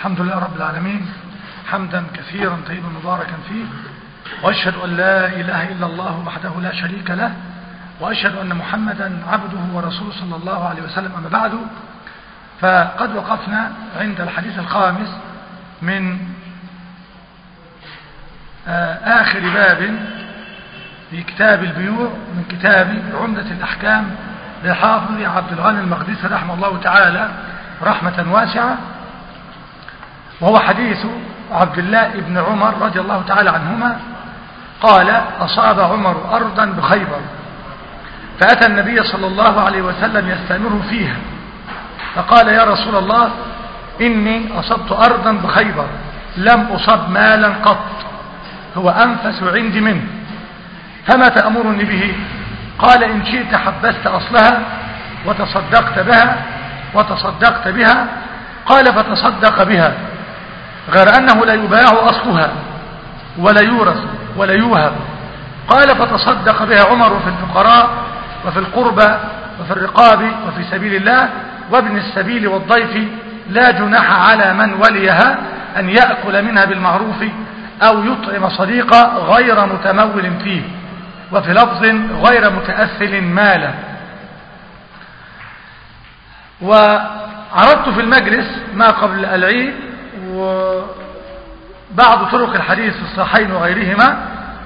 الحمد لله رب العالمين حمدا كثيرا طيبا مباركا فيه وأشهد أن لا إله إلا الله وحده لا شريك له وأشهد أن محمدا عبده ورسوله صلى الله عليه وسلم أما بعد فقد وقفنا عند الحديث الخامس من آخر باب في كتاب البيوع من كتاب عمدة الأحكام للحافظ عبد الغني المقدسي رحمه الله تعالى رحمة واسعة وهو حديث عبد الله بن عمر رضي الله تعالى عنهما قال أصاب عمر أرضا بخيبر فأتى النبي صلى الله عليه وسلم يستمر فيها فقال يا رسول الله إني أصبت أرضا بخيبر لم أصب مالا قط هو أنفس عندي منه فما تأمرني به قال إن شئت حبست أصلها وتصدقت بها وتصدقت بها قال فتصدق بها غير أنه لا يباع أصلها ولا يورث ولا يوهب قال فتصدق بها عمر في الفقراء وفي القربى وفي الرقاب وفي سبيل الله وابن السبيل والضيف لا جناح على من وليها أن يأكل منها بالمعروف أو يطعم صديقا غير متمول فيه وفي لفظ غير متأثل مالا وعرضت في المجلس ما قبل العيد وبعض طرق الحديث في الصحيحين وغيرهما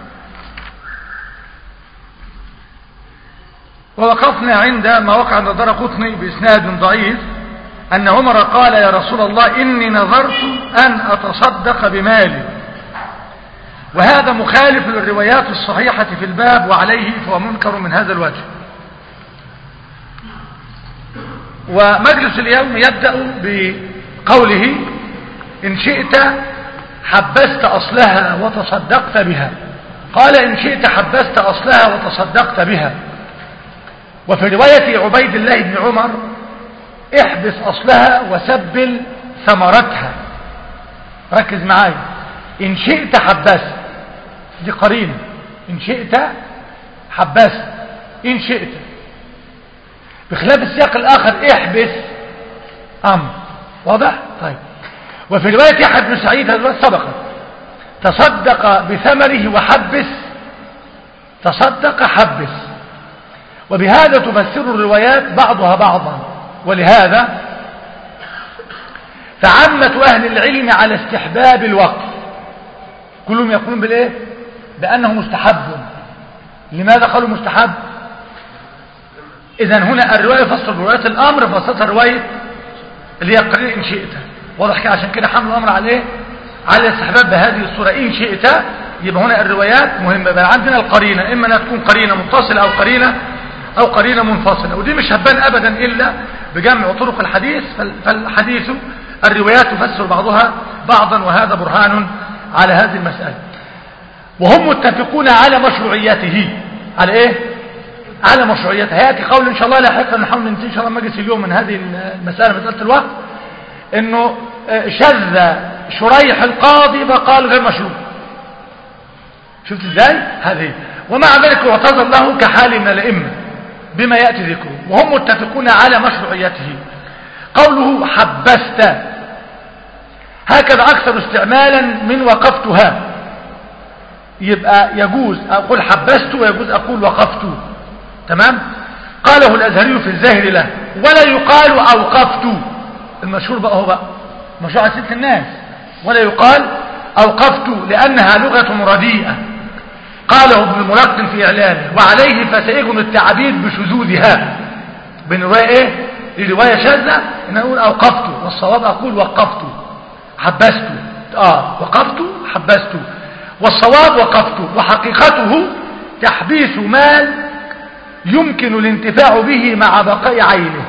ووقفنا عند ما وقع عند دار قطني بإسناد ضعيف أن عمر قال يا رسول الله إني نظرت أن أتصدق بمالي وهذا مخالف للروايات الصحيحة في الباب وعليه فهو منكر من هذا الوجه ومجلس اليوم يبدأ بقوله إن شئت حبست أصلها وتصدقت بها قال إن شئت حبست أصلها وتصدقت بها وفي رواية عبيد الله بن عمر احبس أصلها وسبل ثمرتها ركز معايا إن شئت حبست دي قرينة إن شئت حبست إن شئت بخلاف السياق الآخر احبس أمر واضح؟ طيب وفي رواية يحيى بن سعيد هذا سبقت تصدق بثمره وحبس تصدق حبس وبهذا تفسر الروايات بعضها بعضا ولهذا فعامة أهل العلم على استحباب الوقف كلهم يقولون بالإيه بأنه مستحب لماذا قالوا مستحب إذا هنا الرواية فصل برواية الأمر فصلتها الرواية اللي هي قرينة إن شئت واضح كده عشان كده حمل الأمر عليه على الاستحباب بهذه الصورة إن شئت يبقى هنا الروايات مهمة بقى عندنا القرينة إما أنها تكون قرينة متصلة أو قرينة أو قرينة منفصلة ودي مش هبان أبدا إلا بجمع طرق الحديث فالحديث الروايات تفسر بعضها بعضا وهذا برهان على هذه المسألة وهم متفقون على مشروعيته على ايه على مشروعيته هياتي قول ان شاء الله لاحقا نحاول ننتهي ان شاء الله مجلس اليوم من هذه المسألة مسألة الوقت انه شذ شريح القاضي فقال غير مشروع شفت ازاي هذه ومع ذلك يعتذر له كحال من الائمه بما ياتي ذكره وهم متفقون على مشروعيته قوله حبست هكذا اكثر استعمالا من وقفتها يبقى يجوز اقول حبست ويجوز اقول وقفت تمام قاله الازهري في الزاهر له ولا يقال اوقفت المشهور بقى هو بقى مشروع ست الناس ولا يقال اوقفت لانها لغة رديئة قاله ابن الملقن في اعلانه وعليه فسيجن التعبير بشذوذها بين رواية ايه رواية شاذة ان اقول اوقفت والصواب اقول وقفت حبست اه وقفت حبست والصواب وقفت وحقيقته تحبيس مال يمكن الانتفاع به مع بقاء عينه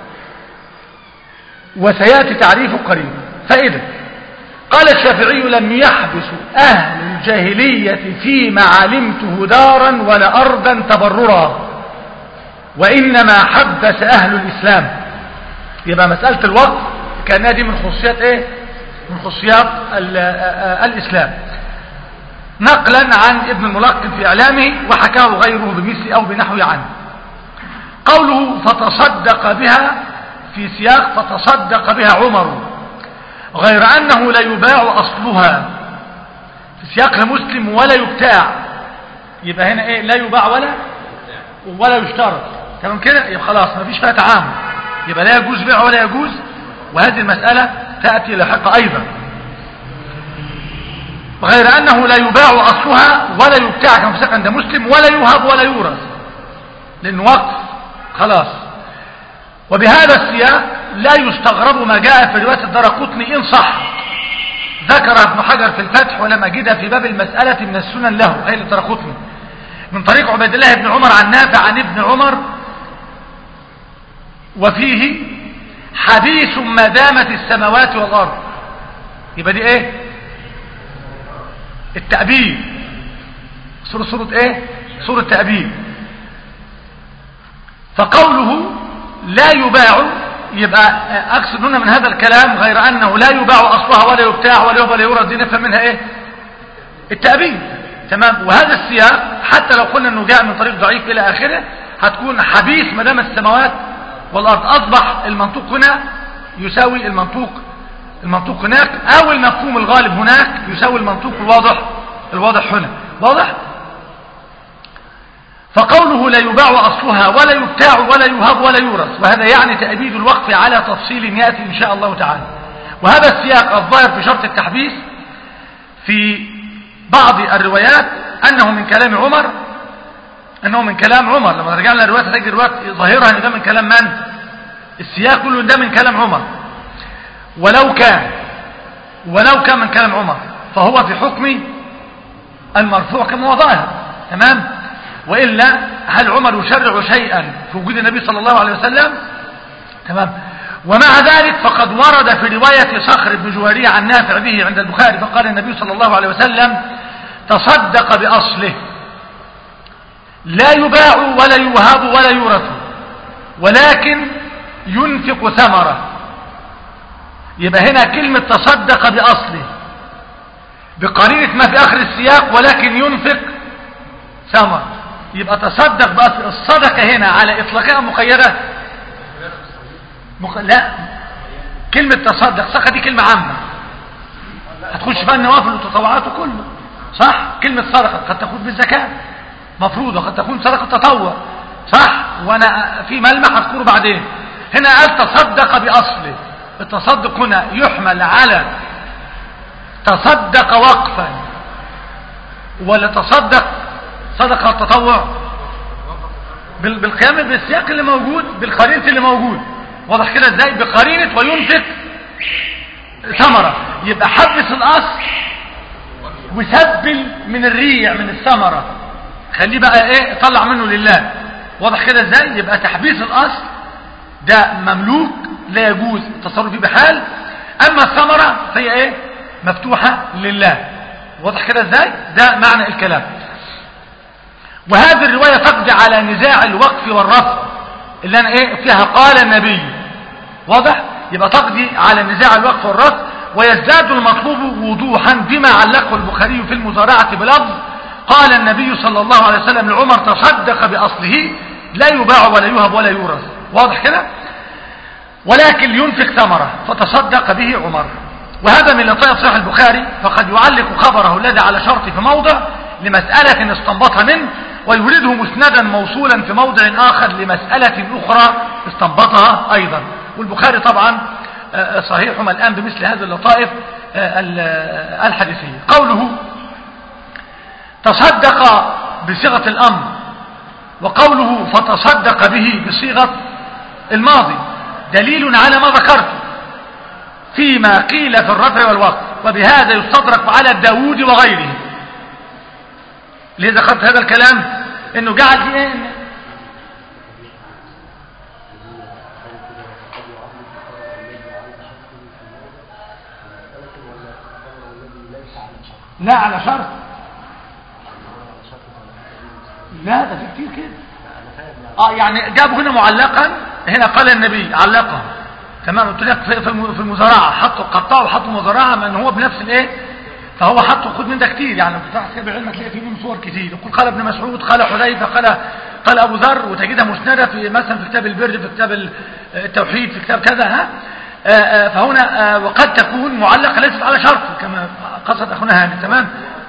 وسياتي تعريفه قريبا فإذا قال الشافعي لم يحبس أهل الجاهلية فيما علمته دارا ولا أرضا تبررا وإنما حبس أهل الإسلام يبقى مسألة الوقف كانها دي من خصوصيات ايه من خصوصيات الإسلام نقلا عن ابن الملقن في إعلامه وحكاه غيره بمثل أو بنحو عنه قوله فتصدق بها في سياق فتصدق بها عمر غير أنه لا يباع أصلها في سياق مسلم ولا يبتاع يبقى هنا ايه لا يباع ولا ولا يشترط تمام كده يبقى خلاص ما فيش فيها تعامل يبقى لا يجوز بيع ولا يجوز وهذه المسألة تأتي لاحقا أيضا غير أنه لا يباع أصلها ولا يبتاع كما في عند مسلم ولا يوهب ولا يورث لأنه وقف خلاص وبهذا السياق لا يستغرب ما جاء في رواية الدرقطني إن صح ذكر ابن حجر في الفتح ولم أجدها في باب المسألة من السنن له أي الدرقطني من طريق عبيد الله بن عمر عن نافع عن ابن عمر وفيه حديث ما دامت السماوات والأرض يبقى دي ايه التأبيد سورة سورة ايه سورة التأبيد فقوله لا يباع يبقى اقصد هنا من هذا الكلام غير انه لا يباع اصلها ولا يبتاع ولا يهب ولا يورد دي نفهم منها ايه التأبيد تمام وهذا السياق حتى لو قلنا انه جاء من طريق ضعيف الى اخره هتكون حديث ما دام السماوات والارض اصبح المنطوق هنا يساوي المنطوق المنطوق هناك او المفهوم الغالب هناك يساوي المنطوق الواضح الواضح هنا واضح فقوله لا يباع أصلها ولا يبتاع ولا يهب ولا يورث وهذا يعني تأبيد الوقف على تفصيل يأتي إن شاء الله تعالى وهذا السياق الظاهر في شرط التحبيس في بعض الروايات أنه من كلام عمر أنه من كلام عمر لما رجعنا للروايات تجد الروايات ظاهرها أن ده من كلام من السياق كله ده من كلام عمر ولو كان ولو كان من كلام عمر فهو في حكم المرفوع كما هو ظاهر تمام وإلا هل عمر يشرع شيئا في وجود النبي صلى الله عليه وسلم تمام ومع ذلك فقد ورد في رواية صخر بن جوارية عن نافع به عند البخاري فقال النبي صلى الله عليه وسلم تصدق بأصله لا يباع ولا يوهب ولا يورث ولكن ينفق ثمرة يبقى هنا كلمة تصدق بأصله بقرينة ما في آخر السياق ولكن ينفق ثمرة يبقى تصدق بأصل الصدقة هنا على إطلاقها مقيدة مق... لا كلمة تصدق صدقة دي كلمة عامة هتخش بقى النوافل والتطوعات وكله صح كلمة صدقة قد تكون بالزكاة مفروضة قد تكون صدقة تطوع صح وانا في ملمح اذكره بعدين هنا قال تصدق بأصله التصدق هنا يحمل على تصدق وقفا ولا تصدق صدقة التطوع بالقيام بالسياق اللي موجود بالقرينة اللي موجود واضح كده ازاي بقرينة وينفق ثمرة يبقى حبس الأصل وسبل من الريع من الثمرة خليه بقى ايه طلع منه لله واضح كده ازاي يبقى تحبيس الأصل ده مملوك لا يجوز التصرف فيه بحال أما الثمرة فهي ايه مفتوحة لله واضح كده ازاي ده معنى الكلام وهذه الرواية تقضي على نزاع الوقف والرفع اللي أنا إيه فيها قال النبي واضح يبقى تقضي على نزاع الوقف والرفع ويزداد المطلوب وضوحا بما علقه البخاري في المزارعة بلفظ قال النبي صلى الله عليه وسلم لعمر تصدق بأصله لا يباع ولا يهب ولا يورث واضح كده ولكن ينفق ثمرة فتصدق به عمر وهذا من لطائف صحيح البخاري فقد يعلق خبره الذي على شرط في موضع لمسألة استنبطها منه ويورده مسندا موصولا في موضع آخر لمسألة أخرى استنبطها أيضا والبخاري طبعا صحيحهما الآن بمثل هذه اللطائف الحديثية قوله تصدق بصيغة الأمر وقوله فتصدق به بصيغة الماضي دليل على ما ذكرت فيما قيل في الرفع والوقف وبهذا يستدرك على داود وغيره ليه ذكرت هذا الكلام انه جعل في ايه لا على شرط لا ده في كتير كده اه يعني جابوا هنا معلقا هنا قال النبي علقه تمام قلت لك في في المزارعه حطوا قطعوا وحطوا مزارعه من هو بنفس الايه فهو حطه خد من ده كتير يعني بتفتح كتاب العلم تلاقي فيه منه صور كتير يقول قال ابن مسعود قال حذيفه قال قال ابو ذر وتجدها مسنده في مثلا في كتاب البر في كتاب التوحيد في كتاب كذا ها آه، آه، فهنا آه، وقد تكون معلقة ليست على شرط كما قصد أخونا هاني تمام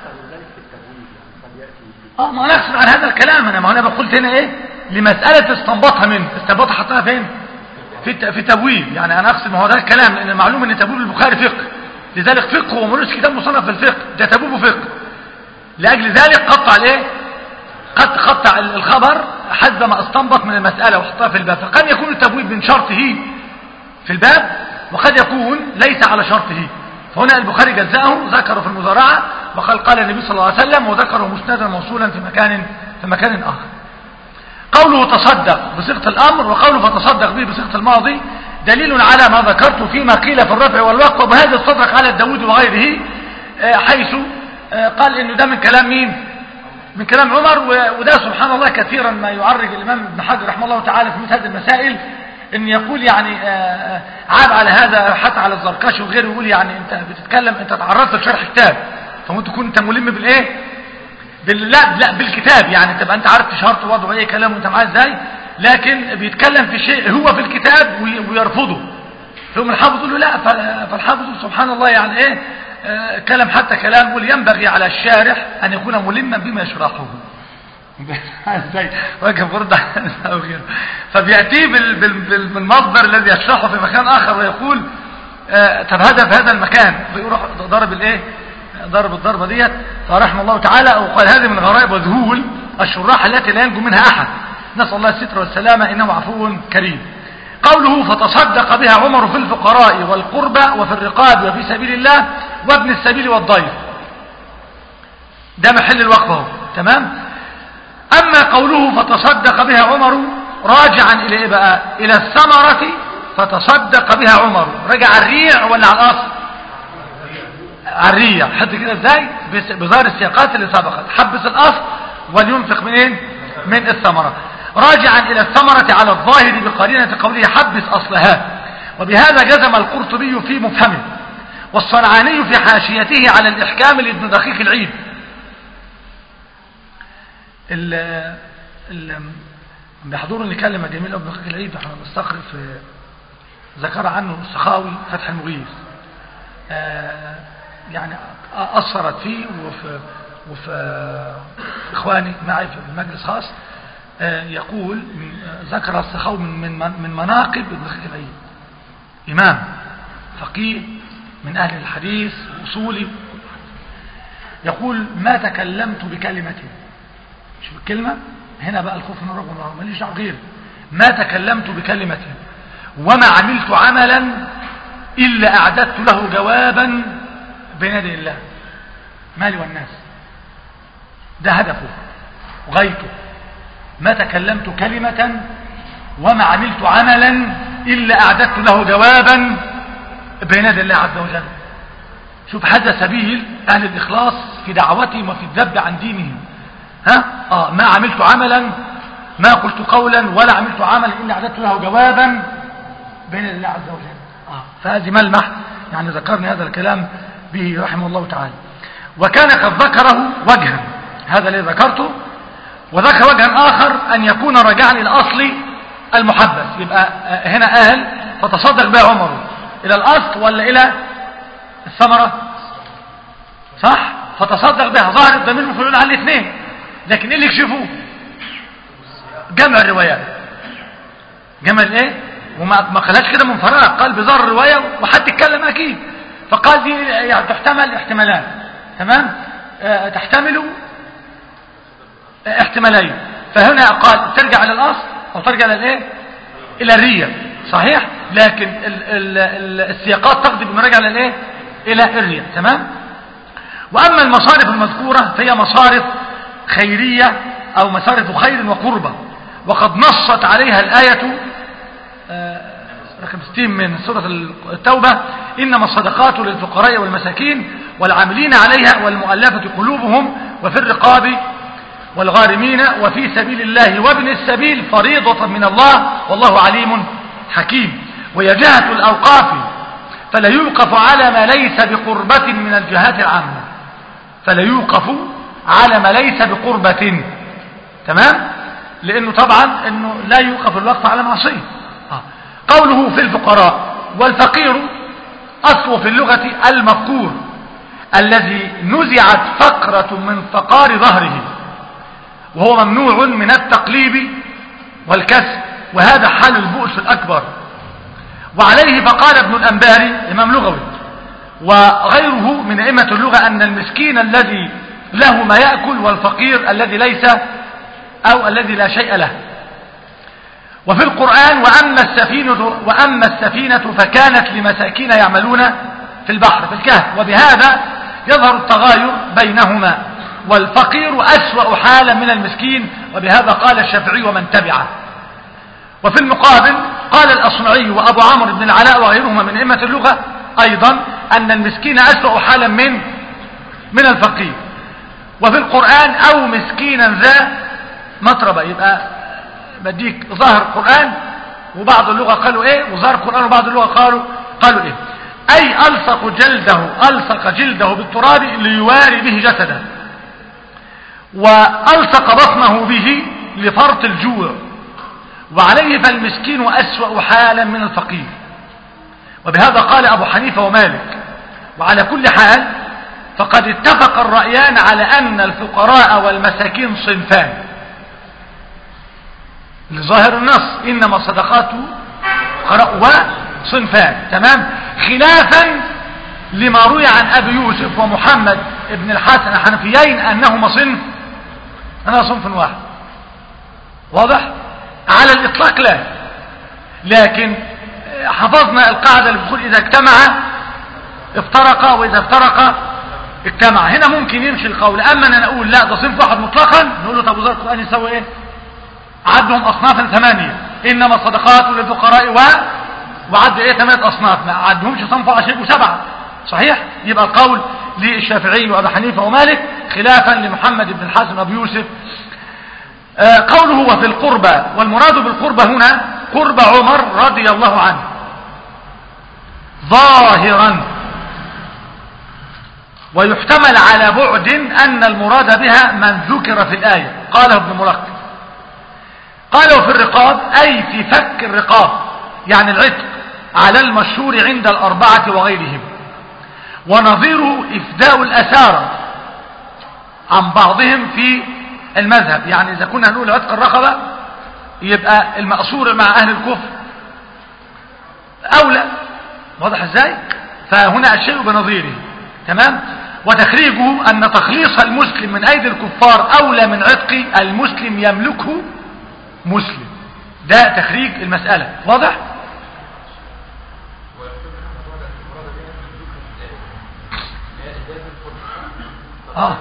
اه ما انا اقصد عن هذا الكلام انا ما انا قلت هنا ايه لمسألة استنبطها منه استنبطها حطها فين في الت- في التبويب يعني انا اقصد ما هو ده الكلام لان معلوم ان تبويب البخاري فقه لذلك فقه وملوش كتاب مصنف في الفقه ده تبويب فقه لاجل ذلك قطع الايه قد قطع الخبر حسب ما استنبط من المسألة وحطها في الباب فقد يكون التبويب من شرطه في الباب وقد يكون ليس على شرطه فهنا البخاري جزأه ذكره في المزارعة وقال قال النبي صلى الله عليه وسلم وذكره مسندا موصولا في مكان في مكان آخر قوله تصدق بصيغة الأمر وقوله فتصدق به بصيغة الماضي دليل على ما ذكرت فيما قيل في الرفع والوقف وبهذا استدرك على الداود وغيره آه، حيث آه، قال انه ده من كلام مين من كلام عمر و- وده سبحان الله كثيرا ما يعرج الإمام ابن حجر رحمه الله تعالى في مثل هذه المسائل ان يقول يعني آه، آه، عاب على هذا حتى على الزركشي وغيره يقول يعني انت بتتكلم انت تعرضت لشرح كتاب فممكن تكون انت ملم بالايه بال... لا لا بالكتاب يعني تبقى انت عارف شرط وضع اي كلام وانت معاه ازاي لكن بيتكلم في شيء هو في الكتاب وي... ويرفضه ثم الحافظ يقول له لا ف- فالحافظ سبحان الله يعني ايه آه، كلام حتى كلام يقول ينبغي على الشارح ان يكون ملما بما يشرحه ازاي وجه برده او غيره فبياتيه بال... بال... بال- بالمصدر الذي يشرحه في مكان اخر ويقول آه، طب هذا في هذا المكان فيروح ضرب الايه ضرب الضربة ديت فرحمه الله تعالى وقال هذه من غرائب وذهول الشراح التي لا ينجو منها أحد نسأل الله الستر والسلامة إنه عفو كريم قوله فتصدق بها عمر في الفقراء والقربى وفي الرقاب وفي سبيل الله وابن السبيل والضيف ده محل الوقف اهو تمام أما قوله فتصدق بها عمر راجعا إلى إيه بقى إلى الثمرة فتصدق بها عمر رجع الريع ولا على الأصل عرية حد كده ازاي بس- بظاهر السياقات اللي سبقت حبس الاصل ولينفق منين من الثمرة راجعا الى الثمرة على الظاهر بقرينة قوله حبس اصلها وبهذا جزم القرطبي في مفهمه والصنعاني في حاشيته على الاحكام لابن دقيق العيد ال ال بيحضرني كلمة جميلة ابن دقيق العيد احنا بنستقرئ في ذكر عنه السخاوي فتح المغيث آه، يعني أثرت فيه وفي, وفي إخواني معي في المجلس خاص آه، يقول آه، ذكر السخاوي من, من, من مناقب ابن خلق العيد إمام فقيه من أهل الحديث وأصولي يقول ما تكلمت بكلمة شوف الكلمة هنا بقى الخوف من ربنا الله ماليش دعوه غير ما تكلمت بكلمة وما عملت عملا إلا أعددت له جوابا بين يدي الله مالي والناس ده هدفه وغايته ما تكلمت كلمة وما عملت عملا إلا أعددت له جوابا بين يدي الله عز وجل شوف هذا سبيل أهل الإخلاص في دعوتهم وفي الذب عن دينهم ها؟ آه ما عملت عملا ما قلت قولا ولا عملت عملا إلا أعددت له جوابا بين يدي الله عز وجل آه. فهذه ملمح يعني ذكرني هذا الكلام به رحمه الله تعالى وكان قد ذكره وجها هذا الذي ذكرته وذكر وجها آخر أن يكون راجعا إلى أصل المحبس يبقى آه، هنا قال فتصدق بها عمر إلى الأصل ولا إلى الثمرة صح فتصدق بها ظاهر الضمير المفعول على الاثنين لكن ايه اللي يكشفوه جمع الروايات جمع الايه وما ما قالهاش كده من فراغ قال بظهر الروايه وحد اتكلم اكيد فقال دي يعني تحتمل احتمالان تمام آه تحتمل آه احتمالين فهنا قال ترجع الى الاصل او ترجع الى الايه الى الريه صحيح لكن ال ال ال السياقات تقضي بالمراجعه الى الايه الى الريه تمام واما المصارف المذكوره فهي مصارف خيريه او مصارف خير وقربه وقد نصت عليها الايه رقم 60 من سورة التوبة إنما الصدقات للفقراء والمساكين والعاملين عليها والمؤلفة قلوبهم وفي الرقاب والغارمين وفي سبيل الله وابن السبيل فريضة من الله والله عليم حكيم وهي جهة الأوقاف فلا يوقف على ما ليس بقربة من الجهات العامة فلا يوقف على ما ليس بقربة تمام لأنه طبعا أنه لا يوقف الوقف على معصية آه. قوله في الفقراء والفقير أصله في اللغة المفقور الذي نزعت فقرة من فقار ظهره وهو ممنوع من التقليب والكسب وهذا حال البؤس الأكبر وعليه فقال ابن الأنباري إمام لغوي وغيره من أئمة اللغة أن المسكين الذي له ما يأكل والفقير الذي ليس أو الذي لا شيء له وفي القرآن وأما السفينة, وأما السفينة فكانت لمساكين يعملون في البحر في الكهف وبهذا يظهر التغاير بينهما والفقير أسوأ حالا من المسكين وبهذا قال الشافعي ومن تبعه وفي المقابل قال الأصمعي وأبو عمرو بن العلاء وغيرهما من أئمة اللغة أيضا أن المسكين أسوأ حالا من من الفقير وفي القرآن أو مسكينا ذا مطربة يبقى بديك ظهر القرآن وبعض اللغة قالوا ايه وظهر القرآن وبعض اللغة قالوا قالوا ايه اي الصق جلده الصق جلده بالتراب ليواري به جسده والصق بطنه به لفرط الجوع وعليه فالمسكين اسوأ حالا من الفقير وبهذا قال ابو حنيفة ومالك وعلى كل حال فقد اتفق الرأيان على ان الفقراء والمساكين صنفان لظاهر النص انما صدقات فقراء وصنفان تمام خلافا لما روي عن ابي يوسف ومحمد ابن الحسن الحنفيين انهما صنف انا صنف واحد واضح على الاطلاق لا لكن حفظنا القاعدة اللي بتقول اذا اجتمع افترقا واذا افترقا اجتمع هنا ممكن يمشي القول اما انا اقول لا ده صنف واحد مطلقا نقول له طب وزاره القرآن يسوي ايه عدهم اصنافا ثمانية انما الصدقات للفقراء و وعد ايه ثمانية اصناف ما عدهمش صنف عشر وسبعة صحيح يبقى القول للشافعي وابي حنيفة ومالك خلافا لمحمد بن الحسن وابي يوسف آه قوله وفي القربى والمراد بالقربى هنا قرب عمر رضي الله عنه ظاهرا ويحتمل على بعد أن المراد بها من ذكر في الآية قاله ابن ملقب قالوا في الرقاب أي في فك الرقاب يعني العتق على المشهور عند الأربعة وغيرهم ونظيره إفداء الأسارة عن بعضهم في المذهب يعني إذا كنا نقول عتق الرقبة يبقى المأسور مع أهل الكفر أولى واضح ازاي فهنا الشيء بنظيره تمام وتخريجه أن تخليص المسلم من أيدي الكفار أولى من عتق المسلم يملكه مسلم ده تخريج المسألة واضح اه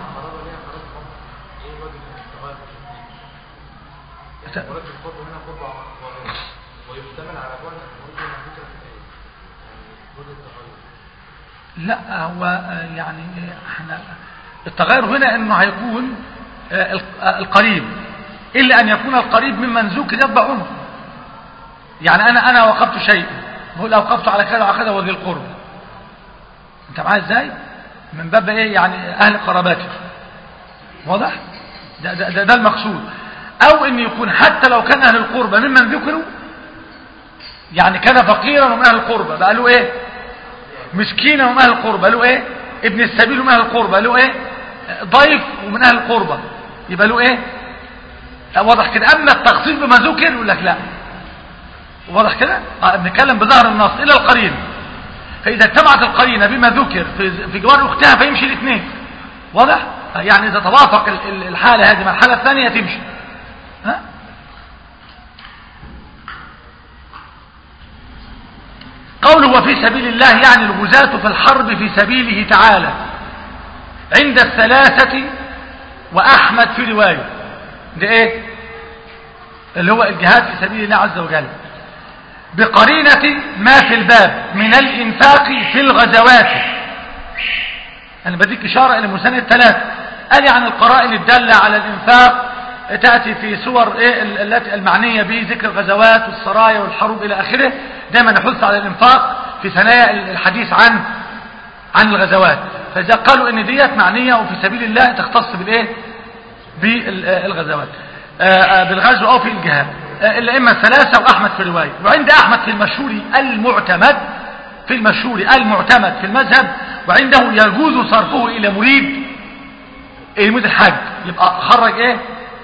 لا هو يعني احنا التغير هنا انه هيكون القريب الا ان يكون القريب ممن ذكر يتبع عمر يعني انا انا وقفت شيء بقول اوقفت على كذا وعلى كذا وذي القرب انت معايا ازاي من باب ايه يعني اهل قراباتي واضح ده, ده, ده, ده المقصود او ان يكون حتى لو كان اهل القربة ممن ذكروا يعني كان فقيرا ومن اهل القربة بقى له ايه مسكينا ومن اهل القربة له ايه ابن السبيل ومن اهل القربة له ايه ضيف ومن اهل القربة يبقى له ايه واضح كده اما التخصيص بما ذكر يقول لك لا واضح كده اه بنتكلم بظهر النص الى القرينه فاذا اجتمعت القرينه بما ذكر في في جوار اختها فيمشي الاثنين واضح يعني اذا توافق الحاله هذه مع الحاله الثانيه تمشي ها قوله وفي سبيل الله يعني الغزاة في الحرب في سبيله تعالى عند الثلاثة وأحمد في رواية ده ايه اللي هو الجهاد في سبيل الله عز وجل بقرينة ما في الباب من الإنفاق في الغزوات أنا بديك إشارة إلى مسند ثلاثة قال يعني القرائن الدالة على الإنفاق تأتي في صور إيه التي المعنية بذكر الغزوات والسرايا والحروب إلى آخره دائما نحث على الإنفاق في ثنايا الحديث عن عن الغزوات فإذا قالوا إن ديت معنية وفي سبيل الله تختص بالإيه بالغزوات بالغزو أو في الجهاد الأئمة الثلاثة وأحمد في الرواية وعند أحمد في المشهور المعتمد في المشهور المعتمد في المذهب وعنده يجوز صرفه إلى مريد المريد الحج يبقى خرج ايه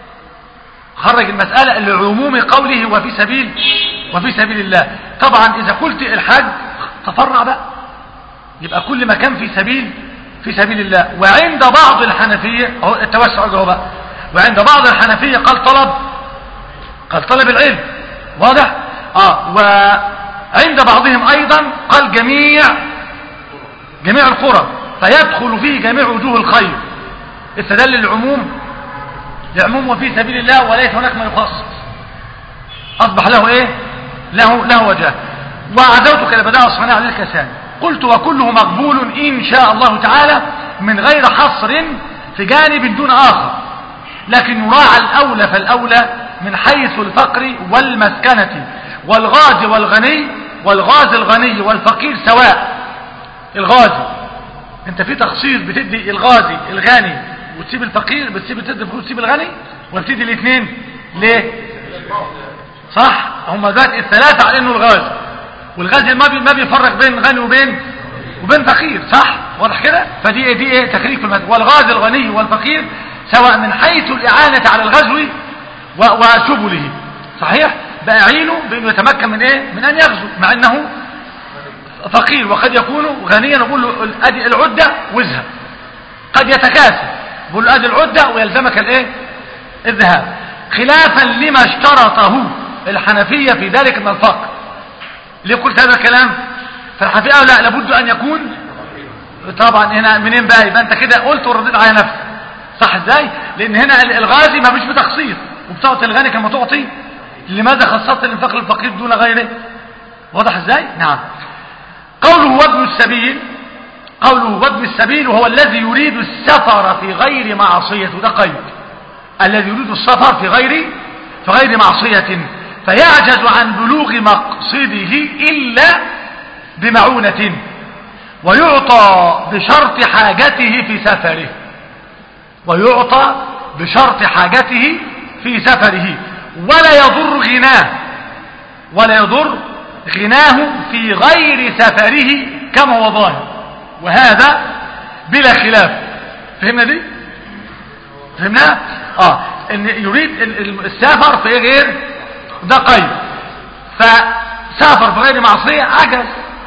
خرج المسألة لعموم قوله وفي سبيل وفي سبيل الله طبعا إذا قلت الحج تفرع بقى يبقى كل مكان في سبيل في سبيل الله وعند بعض الحنفية اهو التوسع اهو بقى وعند بعض الحنفية قال طلب قال طلب العلم واضح اه وعند بعضهم ايضا قال جميع جميع القرى فيدخل فيه جميع وجوه الخير استدل العموم لعموم وفي سبيل الله وليس هناك ما يخصص اصبح له ايه له له وجه وعزوتك لبداء الصناعة للكسان قلت وكله مقبول إن شاء الله تعالى من غير حصر في جانب دون آخر لكن يراعى الأولى فالأولى من حيث الفقر والمسكنة والغازي والغني والغازي الغني والفقير سواء الغازي انت في تخصيص بتدي الغازي الغني وتسيب الفقير بتسيب تدي الفقير وتسيب الغني وبتدي الاثنين ليه صح هم ذات الثلاثة على انه الغازي والغازي ما بي ما بيفرق بين غني وبين وبين فقير صح واضح كده فدي ايه دي ايه تخريج في المد... والغازي الغني والفقير سواء من حيث الإعانة على الغزو وسبله صحيح بقى يعينه بانه يتمكن من ايه من ان يغزو مع انه فقير وقد يكون غنيا نقول له ادي العدة واذهب قد يتكاسل يقول له ادي العدة ويلزمك الايه الذهاب خلافا لما اشترطه الحنفية في ذلك من الفقر ليه قلت هذا الكلام فالحنفية لا لابد ان يكون طبعا هنا منين بقى يبقى انت كده قلت ورديت على نفسك صح ازاي لان هنا الغازي ما فيش بتخصيص وبتعطي الغني كما تعطي لماذا خصصت الانفاق للفقير دون غيره واضح ازاي نعم قوله وابن السبيل قوله وابن السبيل وهو الذي يريد السفر في غير معصية وده قيد الذي يريد السفر في غير في غير معصية فيعجز عن بلوغ مقصده إلا بمعونة ويعطى بشرط حاجته في سفره ويعطى بشرط حاجته في سفره ولا يضر غناه ولا يضر غناه في غير سفره كما هو ظاهر وهذا بلا خلاف فهمنا دي فهمنا اه ان يريد السفر في غير ده قيد فسافر في غير معصية عجز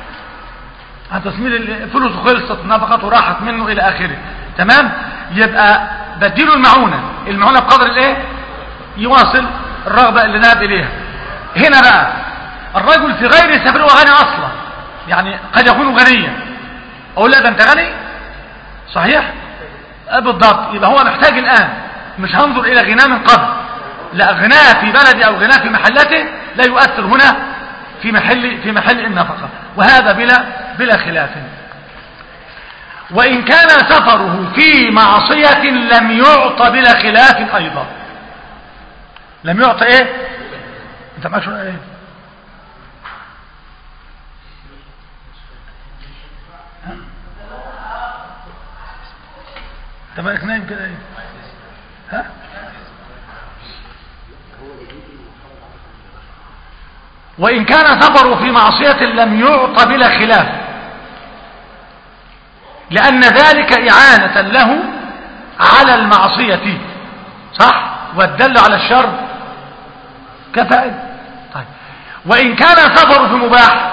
عن تسميل الفلوس خلصت نفقته راحت منه الى اخره تمام يبقى بديله المعونة المعونة بقدر الايه يواصل الرغبة اللي ذهب اليها هنا بقى الرجل في غير سفر وغني اصلا يعني قد يكون غنيا اقول لا ده انت غني صحيح بالضبط يبقى هو محتاج الان مش هنظر الى غناه من قبل لا غناه في بلدي او غناه في محلته لا يؤثر هنا في محل في محل النفقة وهذا بلا بلا خلاف وإن كان سفره في معصية لم يعط بلا خلاف أيضا لم يعط إيه أنت معك شو إيه أنت مالك نايم كده إيه ها وإن كان سفره في معصية لم يعط بلا خلاف لأن ذلك إعانة له على المعصية صح والدل على الشر كفائل طيب وإن كان سفره في مباح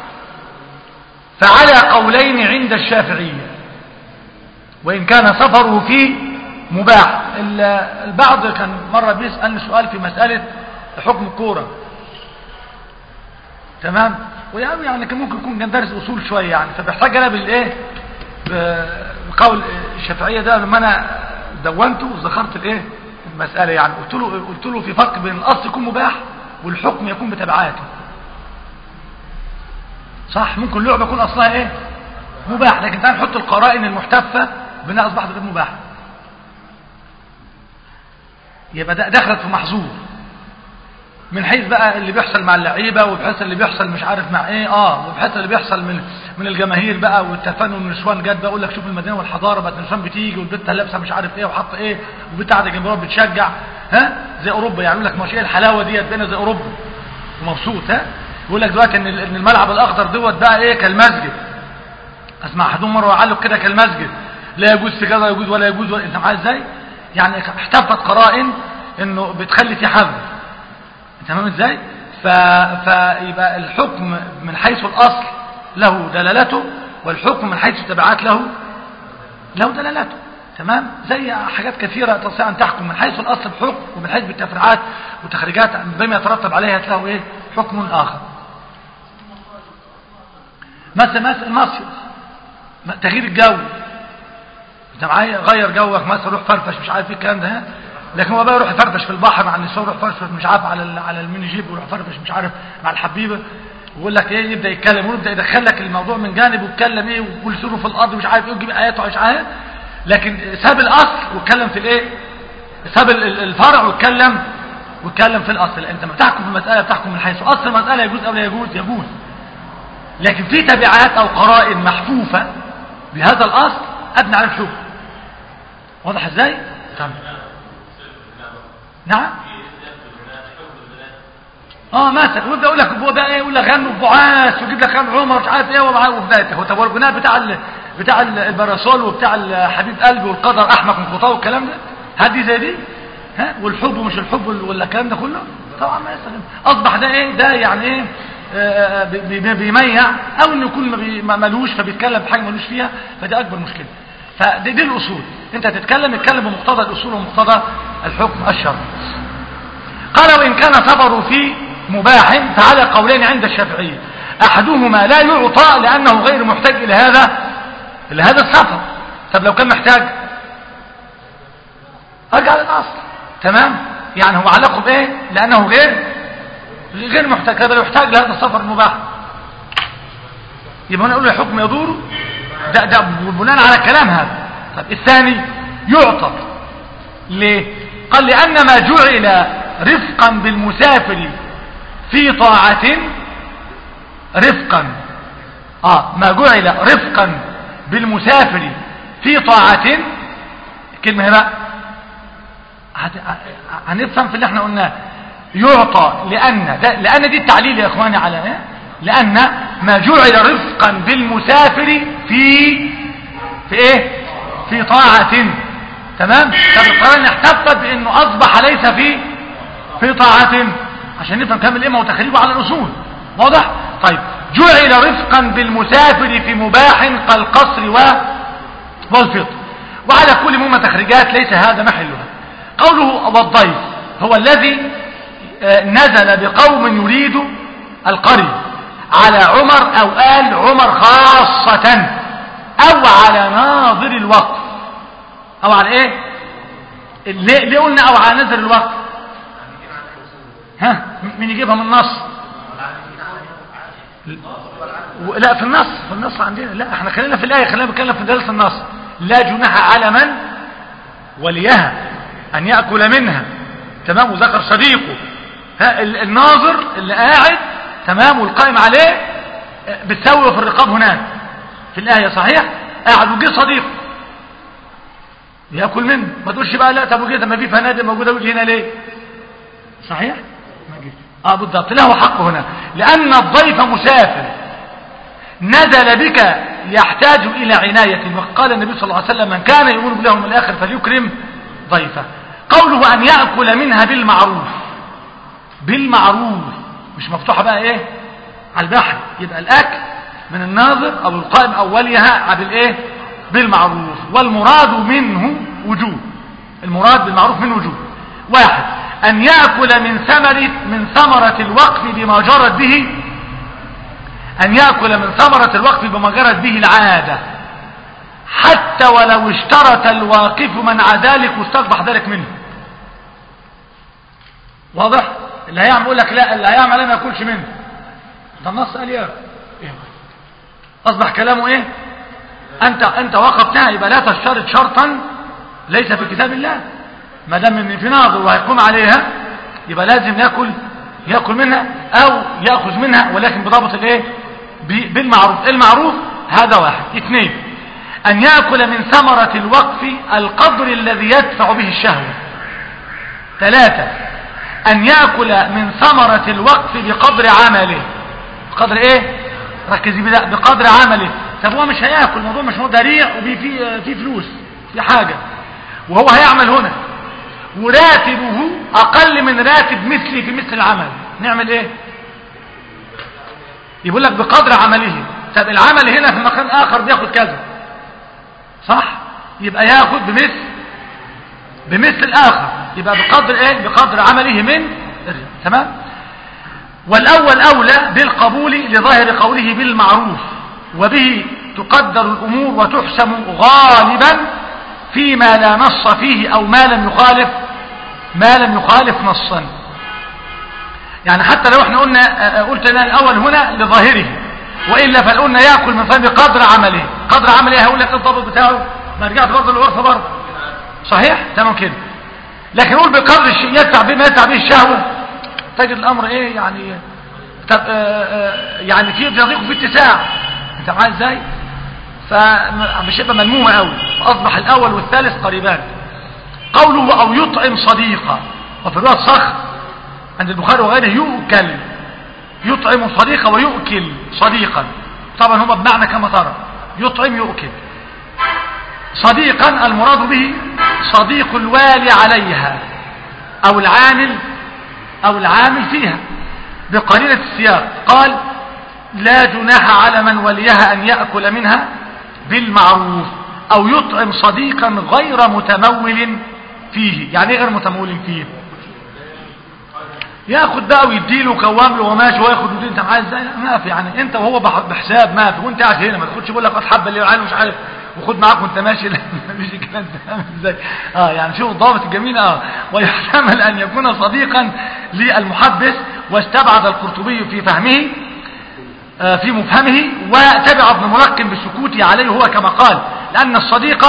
فعلى قولين عند الشافعية وإن كان سفره في مباح البعض كان مرة بيسألني سؤال في مسألة حكم الكورة تمام ويعني يعني كان ممكن يكون كان دارس اصول شويه يعني فبيحتاج انا بالايه بقول الشافعيه ده لما انا دونته وذكرت الايه المساله يعني قلت له قلت له في فرق بين الاصل يكون مباح والحكم يكون بتبعاته صح ممكن اللعبه يكون اصلها ايه مباح لكن تعال نحط القرائن المحتفه بانها اصبحت غير مباحه يبقى ده دخلت في محظور من حيث بقى اللي بيحصل مع اللعيبه وبحيث اللي بيحصل مش عارف مع ايه اه وبحيث اللي بيحصل من من الجماهير بقى والتفنن والنسوان جت بقى يقول لك شوف المدينه والحضاره بقت النسوان بتيجي والبنت لابسه مش عارف ايه وحاطه ايه والبنت قاعده جنب بتشجع ها زي اوروبا يعني يقول لك ماشي ايه الحلاوه ديت بقينا زي اوروبا ومبسوط ها يقول لك دلوقتي ان ان الملعب الاخضر دوت بقى ايه كالمسجد اسمع احدهم مره وعلق كده كالمسجد لا يجوز في كذا يجوز ولا يجوز ولا انت معايا ازاي يعني احتفت قرائن انه بتخلي في حظ تمام ازاي ف... فيبقى الحكم من حيث الاصل له دلالته والحكم من حيث التبعات له له دلالته تمام زي حاجات كثيرة تستطيع أن تحكم من حيث الأصل بحكم ومن حيث التفريعات وتخريجات بما يترتب عليها له إيه حكم آخر مثلا مثلا المصيف تغيير الجو انت معايا غير جوك مثلا روح فرفش مش عارف ايه الكلام ده ها؟ لكن هو بقى يروح يفرفش في البحر مع النساء يروح يفرفش مش عارف على ال- على الميني جيب ويروح يفرفش مش عارف مع الحبيبه ويقول لك ايه يبدا يتكلم ويبدا يدخل لك الموضوع من جانب ويتكلم ايه ويقول سوره في الارض مش عارف ايه ويجيب ايات ومش عارف لكن ساب الاصل واتكلم في الايه ساب ال- ال- الفرع واتكلم واتكلم في الاصل انت لما بتحكم في المساله بتحكم من حيث اصل المساله يجوز او لا يجوز يجوز لكن في تبعات او قرائن محفوفه بهذا الاصل ابني على الحكم واضح ازاي تمام نعم اه مثلا ويبدا يقول لك هو بقى ايه يقول لك غنوا البعاث ويجيب لك غنوا عمر مش عارف ايه ومعاه وفداته هو طب هو الغناء بتاع ال... بتاع ال- الباراسول وبتاع ال- حبيب قلبي والقدر احمق من خطاه والكلام ده هدي زي دي ها والحب ومش الحب وال- ولا الكلام ده كله طبعا ما يستخدم اصبح ده ايه ده يعني ايه آه، بي- بي- بيميع او انه يكون ما بي- ما- ملوش فبيتكلم بحاجه ملوش فيها فدي اكبر مشكله فدي دي الاصول انت تتكلم اتكلم بمقتضى الاصول ومقتضى الحكم الشرعي قال وإن كان سفر في مباح فعلى قولين عند الشافعية أحدهما لا يعطى لأنه غير محتاج إلى هذا إلى هذا السفر طب لو كان محتاج أرجع للأصل تمام يعني هو علاقه بإيه لأنه غير غير محتاج طب لو يحتاج لهذا السفر المباح يبقى نقول الحكم يدور ده ده بناء على الكلام هذا طب الثاني يعطى ليه قال لأن ما جعل رفقا بالمسافر في طاعة رفقا آه ما جعل رفقا بالمسافر في طاعة كلمة هنا هت- هنفهم في اللي احنا قلناه يعطى لأن ده لأن دي التعليل يا إخواني على إيه؟ لأن ما جعل رفقا بالمسافر في في ايه في طاعة تمام طب القرآن احتفت بانه اصبح ليس في في طاعة عشان نفهم كامل ايه وتخريبه على الاصول واضح طيب جعل رفقا بالمسافر في مباح كالقصر و والفطر وعلى كل مما تخريجات ليس هذا محلها قوله والضيف هو الذي آه، نزل بقوم يريد القرية على عمر او آل عمر خاصة او على ناظر الوقف او على ايه ليه, ليه قلنا او على ناظر الوقف ها مين يجيبها من النص و- لا في النص في النص عندنا لا احنا خلينا في الايه خلينا نتكلم في درس النص لا جناح على من وليها ان ياكل منها تمام وذكر صديقه ها ال- الناظر اللي قاعد تمام والقائم عليه آه، بتسوي في الرقاب هناك في الايه صحيح قاعد وجه صديقه ياكل منه ما تقولش بقى لا طب وكده ما في فنادق موجوده وجه هنا ليه صحيح ما جيت. اه بالضبط له حق هنا لان الضيف مسافر نزل بك يحتاج الى عنايه وقال النبي صلى الله عليه وسلم من كان يؤمن بالله من الاخر فليكرم ضيفه قوله ان ياكل منها بالمعروف بالمعروف مش مفتوحه بقى ايه على البحر يبقى الاكل من الناظر او القائم او وليها بالايه بالمعروف والمراد منه وجوب المراد بالمعروف منه وجوب واحد ان ياكل من ثمرة من ثمرة الوقف بما جرت به ان ياكل من ثمرة الوقف بما جرت به العادة حتى ولو اشترط الواقف منع ذلك واستقبح ذلك منه واضح اللي هيعمل يقول لك لا اللي هيعمل عليه ما ياكلش منه ده النص قال يا إيه؟ اصبح كلامه ايه انت انت وقفتها يبقى لا تشترط شرطا ليس في كتاب الله ما دام ان في ناظر وهيقوم عليها يبقى لازم ياكل ياكل منها او ياخذ منها ولكن بضابط الايه ب- بالمعروف المعروف هذا واحد اثنين ان ياكل من ثمرة الوقف القدر الذي يدفع به الشهوة ثلاثة أن يأكل من ثمرة الوقف بقدر عمله بقدر ايه ركزي بدا بقدر عمله طب هو مش هياكل الموضوع مش ضريع وفي في في فلوس في حاجه وهو هيعمل هنا وراتبه اقل من راتب مثلي في مثل العمل نعمل ايه يقول لك بقدر عمله طب العمل هنا في مكان اخر بياخد كذا صح يبقى ياخد بمثل بمثل الاخر يبقى بقدر ايه بقدر عمله من الرزق تمام والاول اولى بالقبول لظاهر قوله بالمعروف وبه تقدر الامور وتحسم غالبا فيما لا نص فيه او ما لم يخالف ما لم يخالف نصا يعني حتى لو احنا قلنا قلت انا الاول هنا لظاهره والا فقلنا ياكل من فم قدر عمله قدر عمله هقول لك الضابط بتاعه ما رجعت برضه للغرفه برضه صحيح تمام كده لكن نقول بقدر الشيء يدفع به ما يدفع به الشهوه تجد الامر ايه يعني طب آآ آآ يعني في ضيق في اتساع انت معايا ازاي فمش هيبقى ملمومه قوي فاصبح الاول والثالث قريبان قوله او يطعم صديقا وفي الروايه صخر عند البخاري وغيره يؤكل يطعم صديقا ويؤكل صديقا طبعا هما بمعنى كما ترى يطعم يؤكل صديقا المراد به صديق الوالي عليها او العامل او العامل فيها بقرينة السياق قال لا جناح على من وليها ان يأكل منها بالمعروف او يطعم صديقا غير متمول فيه يعني ايه غير متمول فيه ياخد بقى ويديله كوام له وماشي وياخد ودي انت معاه ازاي ما في يعني انت وهو بحساب ما في وانت قاعد هنا ما تاخدش بقول لك قد حبه اللي مش عارف وخد معاك وانت ماشي لا مفيش الكلام ده ازاي اه يعني شوف الضابط الجميل اه ويحتمل ان يكون صديقا للمحدث واستبعد القرطبي في فهمه آه في مفهمه وتبع ابن ملقن بسكوته عليه هو كما قال لان الصديق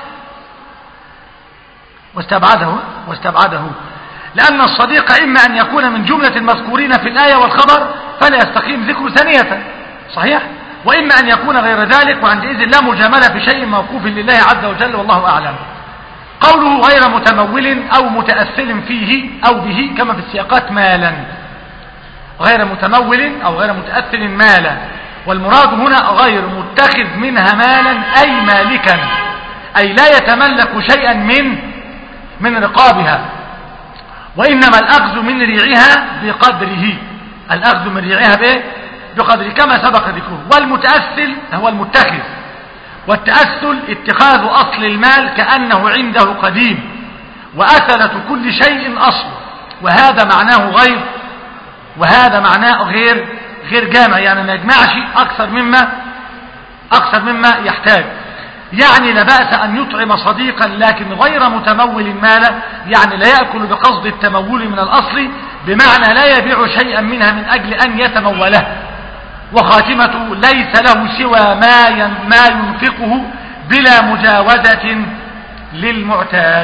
واستبعده واستبعده لأن الصديق إما أن يكون من جملة المذكورين في الآية والخبر فلا يستقيم ذكر ثانية صحيح وإما أن يكون غير ذلك وعندئذ لا مجاملة في شيء موقوف لله عز وجل والله أعلم قوله غير متمول أو متأثل فيه أو به كما في السياقات مالا غير متمول أو غير متأثل مالا والمراد هنا غير متخذ منها مالا أي مالكا أي لا يتملك شيئا من من رقابها وإنما الأخذ من ريعها بقدره الأخذ من ريعها بإيه؟ بقدره كما سبق ذكره والمتأثل هو المتخذ والتأثل اتخاذ أصل المال كأنه عنده قديم وأثلة كل شيء أصل وهذا معناه غير وهذا معناه غير غير جامع يعني ما يجمعش أكثر مما أكثر مما يحتاج يعني لا بأس أن يطعم صديقا لكن غير متمول مالا يعني لا يأكل بقصد التمول من الأصل بمعنى لا يبيع شيئا منها من أجل أن يتموله وخاتمته ليس له سوى ما ما ينفقه بلا مجاوزة للمعتاد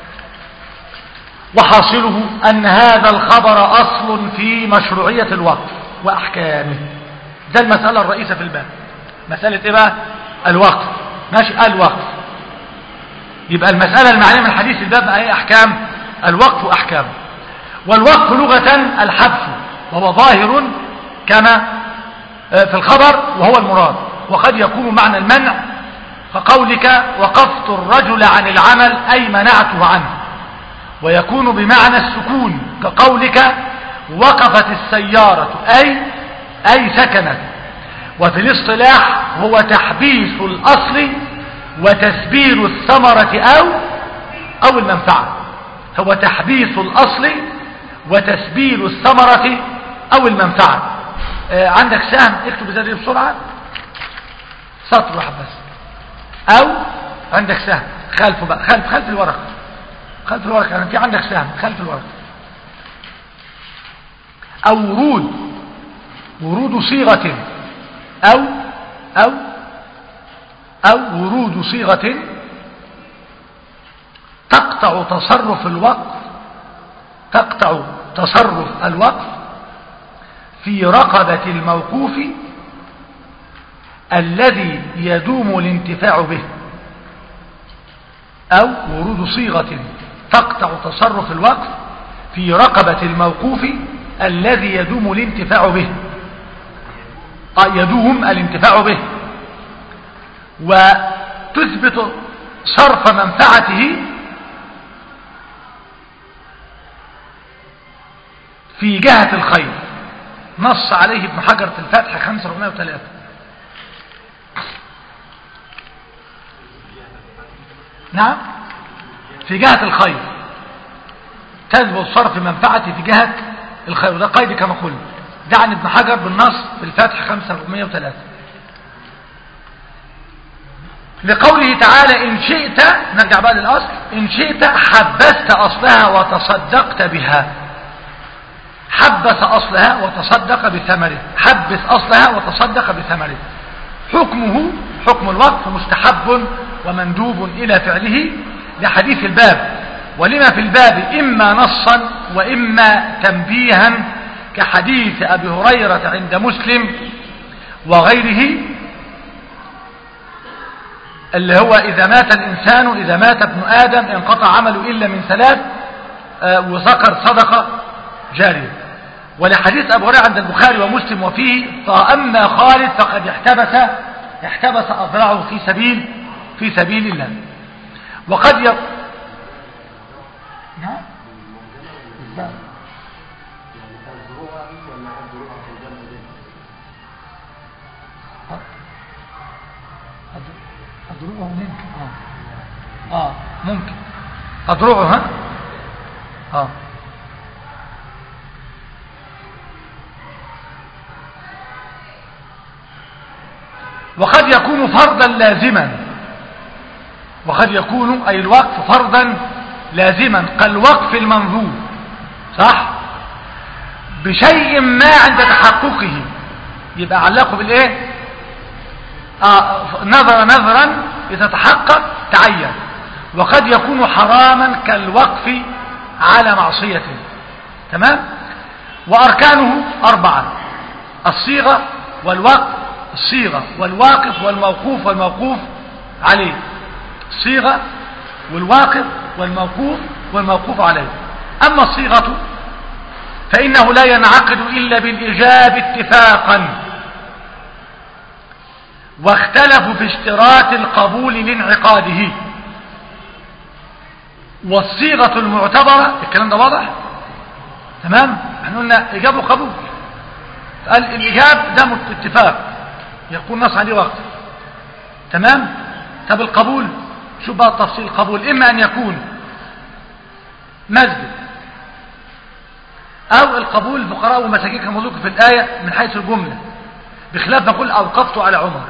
وحاصله أن هذا الخبر أصل في مشروعية الوقف وأحكامه ده المسألة الرئيسة في الباب مسألة إيه بقى الوقف ماشي الوقف يبقى المسألة المعنية من حديث الباب أي أحكام الوقف وأحكامه والوقف لغة الحبس وهو ظاهر كما في الخبر وهو المراد وقد يكون معنى المنع كقولك وقفت الرجل عن العمل أي منعته عنه ويكون بمعنى السكون كقولك وقفت السيارة أي أي سكنت وفي الاصطلاح هو تحبيس الأصل وتسبيل الثمرة أو أو المنفعة هو تحبيس الأصل وتسبيل الثمرة أو المنفعة آه عندك سهم اكتب زي بسرعة سطر واحد بس أو عندك سهم خلفه بقى خلف خلف الورقة خلف الورقة يعني في عندك سهم خلف الورقة أو ورود ورود صيغة أو أو أو ورود صيغة تقطع تصرف الوقف تقطع تصرف الوقف في رقبة الموقوف الذي يدوم الانتفاع به أو ورود صيغة تقطع تصرف الوقف في رقبة الموقوف الذي يدوم الانتفاع به آه، يدوم الانتفاع به وتثبت صرف منفعته في جهة الخير نص عليه ابن حجر في الفتح 5403 نعم في جهة الخير تثبت صرف منفعته في جهة الخير وده قيد كما قلت ده عن ابن حجر بالنص في الفتح 5403 لقوله تعالى إن شئت نرجع بقى للأصل إن شئت حبست أصلها وتصدقت بها حبس أصلها وتصدق بثمره حبس أصلها وتصدق بثمره حكمه حكم الوقف مستحب ومندوب إلى فعله لحديث الباب ولما في الباب إما نصا وإما تنبيها كحديث أبي هريرة عند مسلم وغيره اللي هو إذا مات الإنسان إذا مات ابن آدم انقطع عمله إلا من ثلاث آه، وذكر صدقة جارية ولحديث أبو هريرة عند البخاري ومسلم وفيه فأما خالد فقد احتبس احتبس أذرعه في سبيل في سبيل الله وقد ي... نعم بالظبط. أضربه ممكن آه. آه ممكن أضربه ها آه وقد يكون فرضا لازما وقد يكون أي الوقف فرضا لازما كالوقف المنظور صح بشيء ما عند تحققه يبقى علقه بالايه آه نظر نظرا اذا تحقق تعين وقد يكون حراما كالوقف على معصية تمام واركانه اربعة الصيغة والوقف الصيغة والواقف والموقوف والموقوف عليه الصيغة والواقف والموقوف والموقوف عليه أما الصيغة فإنه لا ينعقد إلا بالإجاب اتفاقا واختلفوا في اشتراط القبول لانعقاده والصيغة المعتبرة الكلام ده واضح تمام احنا قلنا إجاب وقبول قال الإجاب ده اتفاق يكون نص عليه وقت تمام طب القبول شو بقى تفصيل القبول إما أن يكون مسجد أو القبول فقراء ومساكين كما ذكر في الآية من حيث الجملة بخلاف نقول أوقفت على عمر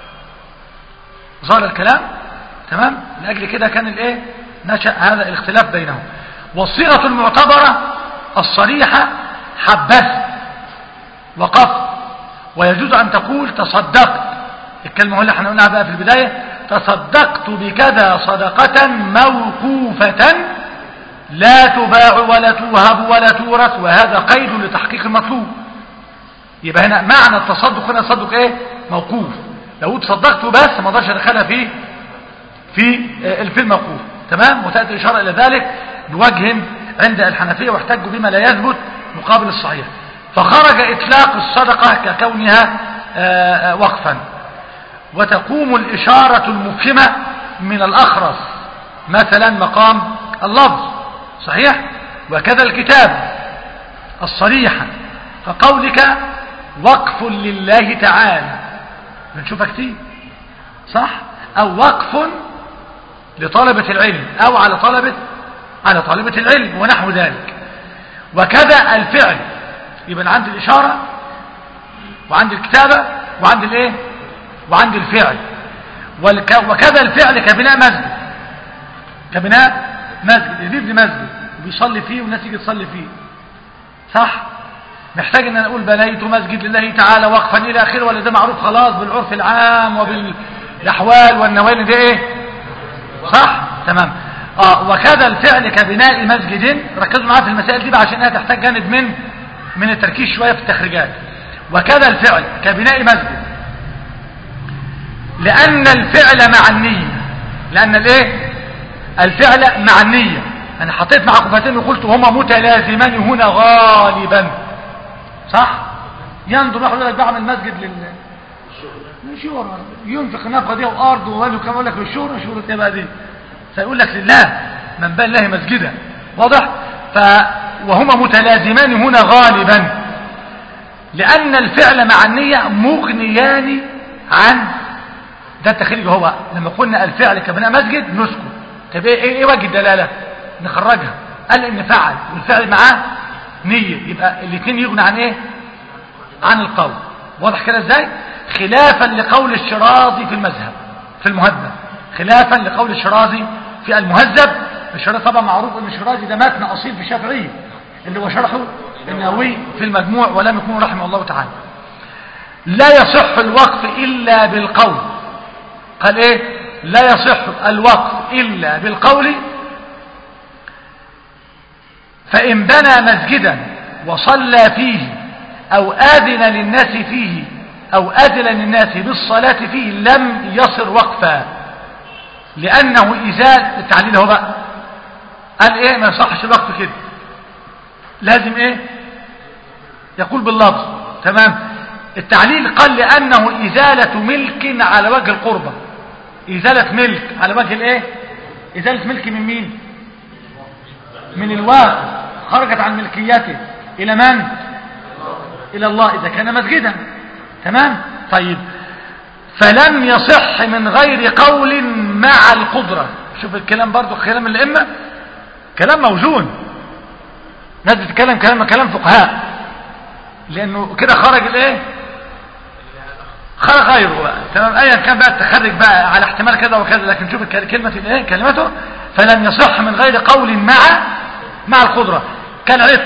ظهر الكلام تمام لأجل كده كان الإيه نشأ هذا الاختلاف بينهم والصيغة المعتبرة الصريحة حبست وقفت ويجوز أن تقول تصدقت الكلمة اللي احنا قلناها بقى في البداية تصدقت بكذا صدقة موقوفة لا تباع ولا توهب ولا تورث وهذا قيد لتحقيق المطلوب يبقى هنا معنى التصدق هنا التصدق ايه موقوف لو تصدقت بس ما اقدرش ادخلها في في الفيلم موقوف تمام وتاتي الاشاره الى ذلك بوجه عند الحنفيه واحتجوا بما لا يثبت مقابل الصحيح فخرج اطلاق الصدقه ككونها وقفا وتقوم الاشاره المفهمه من الاخرس مثلا مقام اللفظ صحيح وكذا الكتاب الصريحة كقولك وقف لله تعالى بنشوفها كتير صح او وقف لطلبة العلم او على طلبة على طالبة العلم ونحو ذلك وكذا الفعل يبقى عند الإشارة وعند الكتابة وعند الايه وعند الفعل وكذا الفعل كبناء مسجد كبناء مسجد يبني مسجد وبيصلي فيه والناس يجي تصلي فيه صح محتاج ان انا اقول بنيت مسجد لله تعالى وقفا الى اخره ولا ده معروف خلاص بالعرف العام وبالاحوال والنوال ده ايه صح تمام اه وكذا الفعل كبناء مسجد ركزوا معايا في المسائل دي بقى عشان انها تحتاج جانب من من التركيز شويه في التخريجات وكذا الفعل كبناء مسجد لان الفعل مع النيه لان الايه الفعل مع النية أنا حطيت مع قفتين وقلت هما متلازمان هنا غالبا صح ينظر واحد يقول لك بعمل مسجد لل للشهرة ينفق النفقة دي وارض ومال وكم يقول لك للشهرة شهرة ايه بقى دي فيقول لك لله من بان الله مسجدا واضح ف وهما متلازمان هنا غالبا لأن الفعل مع النية مغنيان عن ده التخريج هو لما قلنا الفعل كبناء مسجد نسكت طب ايه ايه وجه الدلاله نخرجها قال ان فعل والفعل معاه نيه يبقى الاثنين يغنى عن ايه عن القول واضح كده ازاي خلافا لقول الشرازي في المذهب في المهذب خلافا لقول الشرازي في المهذب الشرازي طبعا معروف ان الشرازي ده متن اصيل في الشافعيه اللي هو شرحه النووي في المجموع ولم يكن رحمه الله تعالى لا يصح الوقف الا بالقول قال ايه لا يصح الوقف الا بالقول فان بنى مسجدا وصلى فيه او اذن للناس فيه او اذن للناس بالصلاة فيه لم يصر وقفا لانه ازال التعليل هو بقى قال ايه ما يصحش الوقف كده لازم ايه يقول باللفظ تمام التعليل قال لانه ازالة ملك على وجه القربة ازالة ملك على وجه الايه ازالة ملك من مين من الواقع خرجت عن ملكيته الى من الى الله اذا كان مسجدا تمام طيب فلم يصح من غير قول مع القدرة شوف الكلام برضو كلام الائمه كلام موزون ناس بتتكلم كلام كلام فقهاء لانه كده خرج الايه خرج غيره بقى تمام ايا كان بقى التخرج بقى على احتمال كذا وكذا لكن شوف كلمه الايه كلمته فلم يصح من غير قول مع مع القدره كالعتق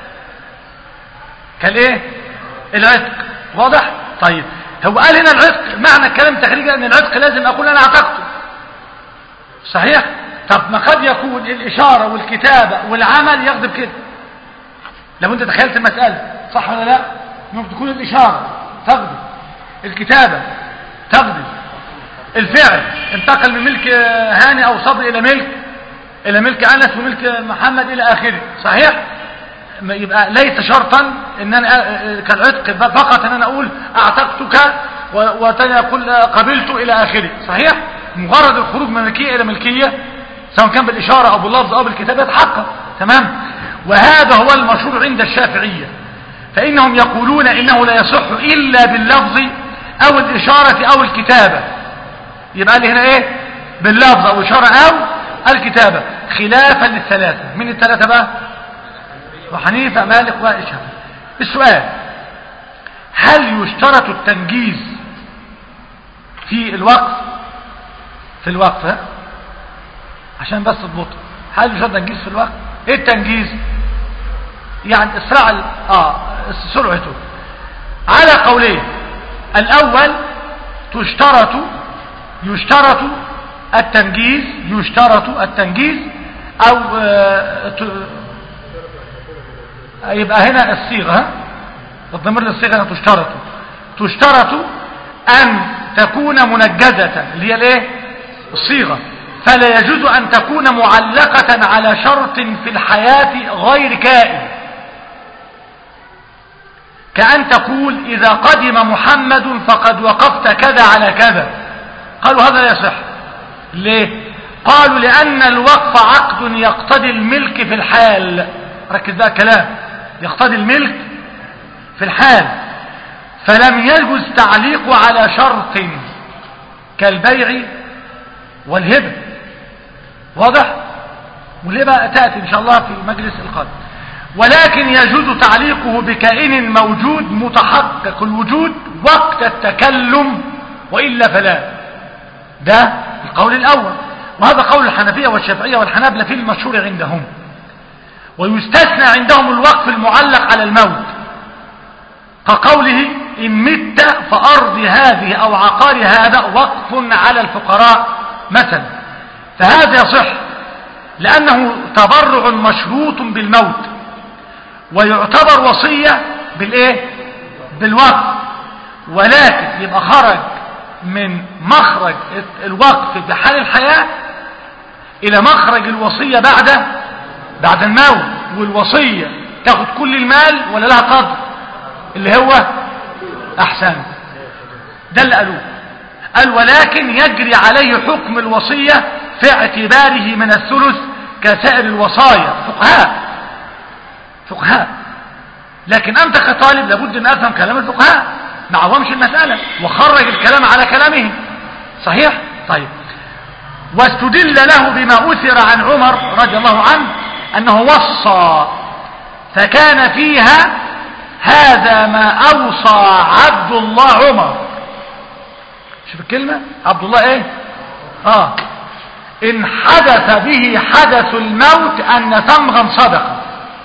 كالايه العتق واضح طيب هو قال هنا العتق معنى الكلام تخريجا ان العتق لازم اقول انا اعتقته صحيح طب ما قد يكون الاشاره والكتابه والعمل يغضب كده لو انت تخيلت المساله صح ولا لا ممكن تكون الاشاره تغضب الكتابه تغضب الفعل انتقل من ملك هاني او صبري الى ملك الى ملك انس وملك محمد الى اخره صحيح يبقى ليس شرطا ان انا كالعتق فقط ان انا اقول اعتقتك وتاني اقول قبلت الى اخره صحيح مجرد الخروج من ملكيه الى ملكيه سواء كان بالاشاره او باللفظ او بالكتابه يتحقق تمام وهذا هو المشهور عند الشافعيه فانهم يقولون انه لا يصح الا باللفظ او الاشاره او الكتابه يبقى لي هنا ايه باللفظ او اشاره او الكتابه خلافا للثلاثه من الثلاثه بقى وحنيفة مالك وإشهب السؤال هل يشترط التنجيز في الوقف في الوقف ها؟ عشان بس تضبط هل يشترط التنجيز في الوقف ايه التنجيز يعني اسرع اه سرعته على قولين الاول تشترط يشترط التنجيز يشترط التنجيز او آه يبقى هنا الصيغة الضمير للصيغة تشترط تشترط أن تكون منجزة اللي هي الايه الصيغة فلا يجوز أن تكون معلقة على شرط في الحياة غير كائن كأن تقول إذا قدم محمد فقد وقفت كذا على كذا قالوا هذا لا يصح ليه قالوا لأن الوقف عقد يقتضي الملك في الحال ركز بقى كلام يقتضي الملك في الحال فلم يجوز تعليقه على شرط كالبيع والهبة واضح والهبة تأتي إن شاء الله في المجلس القادم ولكن يجوز تعليقه بكائن موجود متحقق الوجود وقت التكلم وإلا فلا ده القول الأول وهذا قول الحنفية والشافعية والحنابلة في المشهور عندهم ويستثنى عندهم الوقف المعلق على الموت كقوله إن مت فأرض هذه أو عقار هذا وقف على الفقراء مثلا فهذا يصح لأنه تبرع مشروط بالموت ويعتبر وصية بالإيه بالوقف ولكن يبقى خرج من مخرج الوقف بحال الحياة إلى مخرج الوصية بعد بعد الموت والوصية تاخد كل المال ولا لها قدر اللي هو احسن ده اللي قالوه قال ولكن يجري عليه حكم الوصية في اعتباره من الثلث كسائر الوصايا فقهاء فقهاء لكن أنت كطالب لابد أن أفهم كلام الفقهاء ما عوامش المسألة وخرج الكلام على كلامهم صحيح؟ طيب واستدل له بما أثر عن عمر رضي الله عنه أنه وصى فكان فيها هذا ما أوصى عبد الله عمر شوف الكلمة عبد الله ايه اه ان حدث به حدث الموت ان تمغا صدقه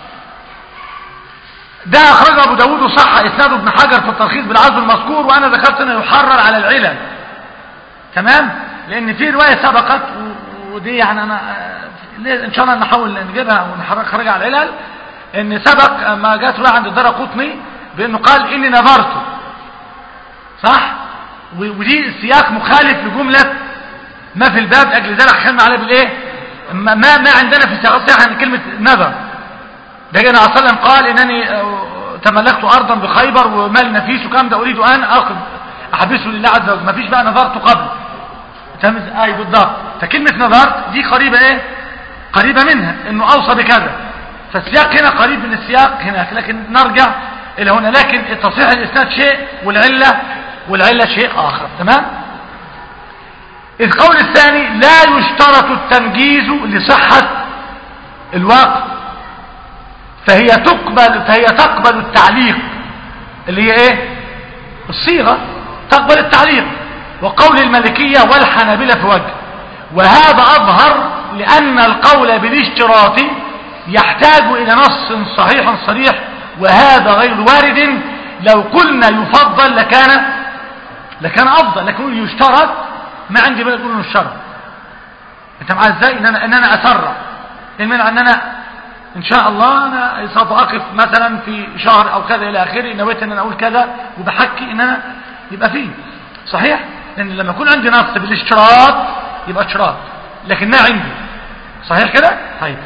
ده اخرجه ابو داود وصح اسناده ابن حجر في التلخيص بالعزم المذكور وانا ذكرت انه يحرر على العلل تمام لان في روايه سبقت ودي يعني انا ان شاء الله نحاول نجيبها ونخرجها على العلل ان سبق ما جاءت روايه عند الدار قطني بانه قال اني نظرت صح ودي السياق مخالف لجمله ما في الباب اجل ذلك خلنا عليه بالايه ما ما عندنا في سياق الصحيح عن كلمه نظر ده جاء عليه وسلم قال انني تملكت ارضا بخيبر ومال نفيس وكام ده اريد ان اخذ احبسه لله عز وجل ما فيش بقى نظرت قبل تمام اي بالضبط فكلمه نظرت دي قريبه ايه قريبه منها انه اوصى بكذا فالسياق هنا قريب من السياق هناك لكن نرجع الى هنا لكن تصحيح الاسناد شيء والعله والعله شيء اخر تمام القول الثاني لا يشترط التنجيز لصحه الوقف فهي تقبل فهي تقبل التعليق اللي هي ايه الصيغه تقبل التعليق وقول المالكيه والحنابلة في وجه وهذا اظهر لان القول بالاشتراط يحتاج الى نص صحيح صريح وهذا غير وارد لو قلنا يفضل لكان لكان افضل لكن يشترط ما عندي بقى يقولون الشرط انت معايا ازاي ان انا ان انا اسرع المنع ان انا ان شاء الله انا سوف اقف مثلا في شهر او كذا الى اخره نويت ان انا اقول كذا وبحكي ان انا يبقى فيه صحيح لان لما يكون عندي نص بالاشتراط يبقى اشتراط لكن ما عندي صحيح كده طيب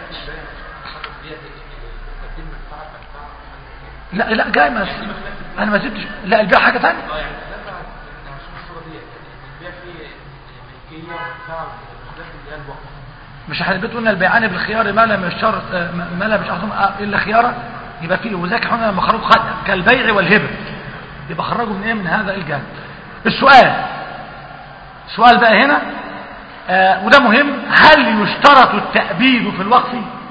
لا لا جاي ما انا ما سبتش لا البيع حاجه ثانيه مش احنا قلنا البيعان بالخيار ما لم يشترط ما لم يشترط الا خياره يبقى فيه وذاك احنا لما خرجوا كالبيع والهبه يبقى خرجوا من ايه من هذا الجانب السؤال السؤال بقى هنا آه وده مهم هل يشترط التأبيد في الوقف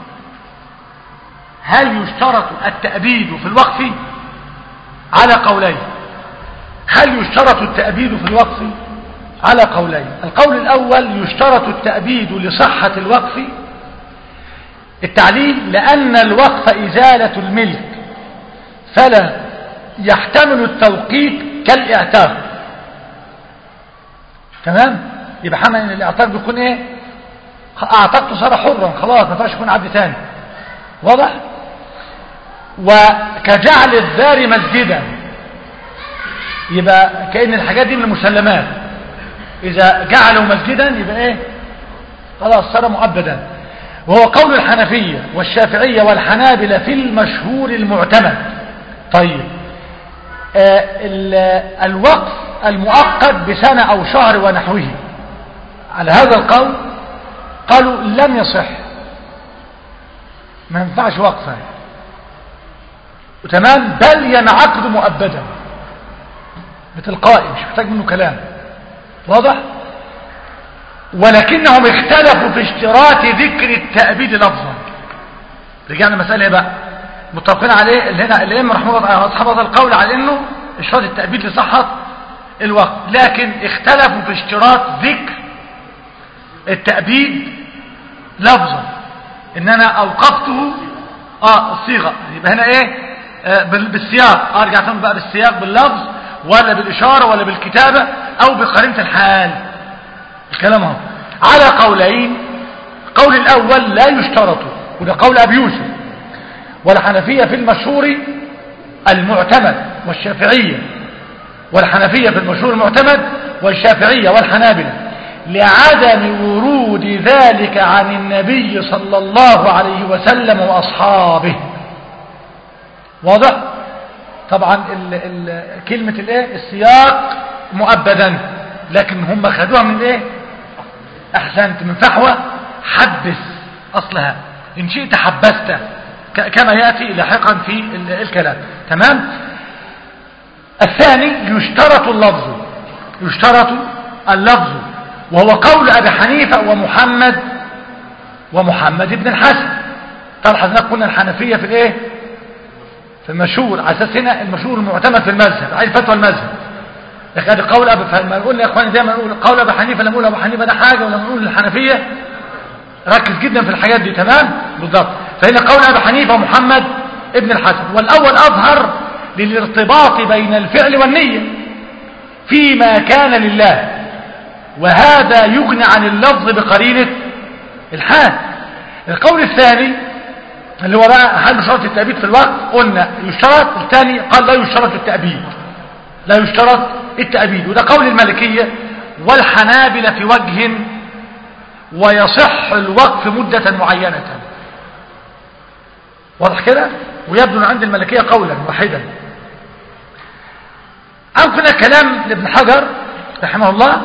هل يشترط التأبيد في الوقف على قولين هل يشترط التأبيد في الوقف على قولين القول الأول يشترط التأبيد لصحة الوقف التعليل لأن الوقف إزالة الملك فلا يحتمل التوقيت كالاعتاق تمام يبقى حمل ان الاعتاق بيكون ايه اعتقته صار حرا خلاص ما ينفعش يكون عبد ثاني واضح وكجعل الدار مسجدا يبقى كأن الحاجات دي من المسلمات إذا جعلوا مسجدا يبقى إيه خلاص صار مؤبدا وهو قول الحنفية والشافعية والحنابلة في المشهور المعتمد طيب آه الوقف المؤقت بسنة أو شهر ونحوه على هذا القول قالوا لم يصح ما ينفعش وقفه وتمام بل ينعقد مؤبدا بتلقائي مش محتاج منه كلام واضح ولكنهم اختلفوا في اشتراط ذكر التأبيد لفظا رجعنا مسألة بقى متفقين عليه اللي هنا اللي هم رحمه الله اصحاب هذا القول على انه اشتراط التأبيد لصحة الوقت لكن اختلفوا في اشتراط ذكر التأبيد لفظا ان انا اوقفته اه الصيغة يبقى هنا ايه آه بالسياق ارجع تاني بقى بالسياق باللفظ ولا بالاشارة ولا بالكتابة او بقرينة الحال الكلام اهو على قولين قول الاول لا يشترط وده قول ابي يوسف والحنفية في المشهور المعتمد والشافعية والحنفية في المشهور المعتمد والشافعية والحنابلة لعدم ورود ذلك عن النبي صلى الله عليه وسلم وأصحابه واضح طبعا ال ال كلمة الايه السياق مؤبدا لكن هم خدوها من ايه احسنت من فحوى حبس اصلها ان شئت حبست ك- كما يأتي لاحقا في ال- الكلام تمام الثاني يشترط اللفظ يشترط اللفظ وهو قول ابي حنيفة ومحمد ومحمد بن الحسن تلحظ هناك قلنا الحنفية في الايه في المشهور على اساس هنا المشهور المعتمد في المذهب عايز فتوى المذهب لكن هذا قول ابي فلما قلنا يا اخواني دايما نقول قول ابي حنيفه لما نقول ابو حنيفه ده حاجه ولما نقول الحنفيه ركز جدا في الحاجات دي تمام بالضبط فهنا قول ابي حنيفه ومحمد ابن الحسن والاول اظهر للارتباط بين الفعل والنيه فيما كان لله وهذا يغني عن اللفظ بقرينه الحال القول الثاني اللي هو بقى هل شرط التأبيد في الوقت قلنا يشترط الثاني قال لا يشترط التأبيد لا يشترط التأبيد وده قول المالكية والحنابلة في وجه ويصح الوقف مدة معينة واضح كده ويبدو أن عند المالكية قولا واحدا أنقل كلام لابن حجر رحمه الله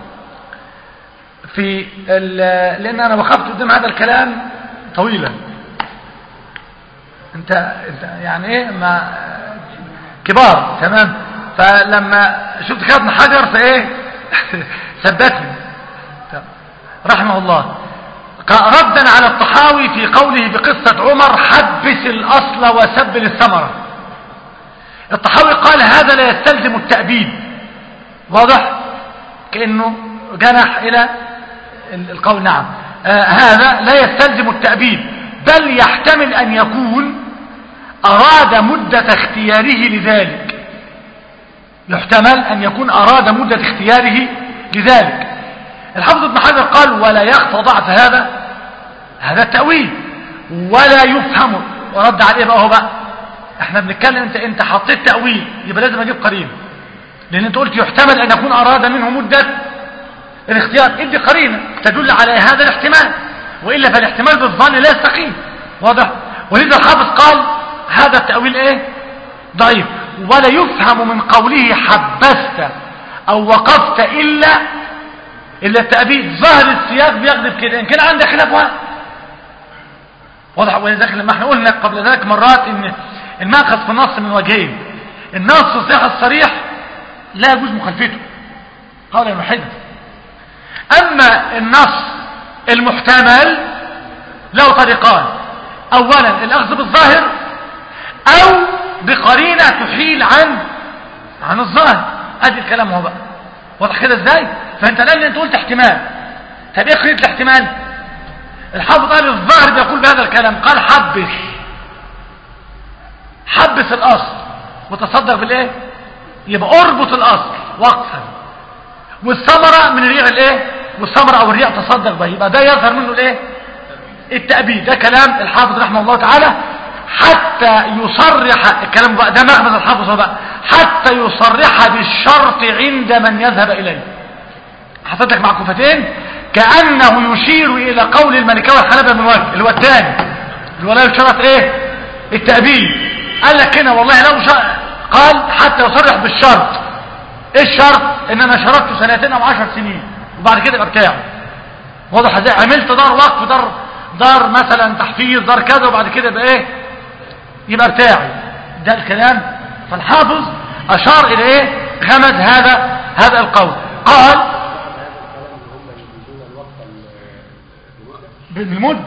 في ال- لأن أنا وقفت قدام هذا الكلام طويلا انت, انت يعني ايه ما كبار تمام فلما شفت كده ابن حجر فايه ثبتني رحمه الله ق- ردا على الطحاوي في قوله بقصة عمر حبس الأصل وسبل الثمرة الطحاوي قال هذا لا يستلزم التأبيد واضح كأنه جنح إلى ال- القول نعم آه هذا لا يستلزم التأبيد بل يحتمل أن يكون أراد مدة اختياره لذلك يحتمل أن يكون أراد مدة اختياره لذلك الحافظ ابن حجر قال ولا يخفى ضعف هذا هذا التأويل ولا يفهم ورد عليه بقى هو بقى احنا بنتكلم انت انت حطيت تأويل يبقى لازم اجيب قرينه لان انت قلت يحتمل ان يكون اراد منه مدة الاختيار ادي قرينه تدل على هذا الاحتمال والا فالاحتمال بالظن لا يستقيم واضح ولذا الحافظ قال هذا التأويل ايه ضعيف ولا يفهم من قوله حبست او وقفت الا الا التأبيد ظاهر السياق بيغضب كده ان كان عندك خلاف واحد واضح ولذلك لما احنا قلنا قبل ذلك مرات ان المأخذ في النص من وجهين النص الصحيح الصريح لا يجوز مخالفته قولا واحدا اما النص المحتمل له طريقان اولا الاخذ بالظاهر او بقرينة تحيل عن عن الظاهر ادي الكلام هو بقى واضح كده ازاي فانت الان انت قلت احتمال طب ايه قرينة الاحتمال الحافظ قال الظاهر بيقول بهذا الكلام قال حبس حبس الاصل وتصدق بالايه يبقى اربط الاصل وقفا والثمرة من ريع الايه والثمرة او الريع تصدق به يبقى ده يظهر منه الايه التأبيد ده كلام الحافظ رحمه الله تعالى حتى يصرح الكلام بقى ده مخبز الحافظ بقى حتى يصرح بالشرط عند من يذهب إليه حطيت لك معكوفتين كأنه يشير إلى قول الملكة والحنبة من وجه اللي هو الثاني اللي هو لا يشترط ايه التأبيد قال لك هنا والله لو شرط قال حتى يصرح بالشرط ايه الشرط ان انا شرطته سنتين او عشر سنين وبعد كده يبقى بتاعه واضح ازاي عملت دار وقف دار دار مثلا تحفيظ دار كذا وبعد كده يبقى ايه يبقى بتاعي ده الكلام فالحافظ اشار الى ايه غمز هذا هذا القول قال بالمد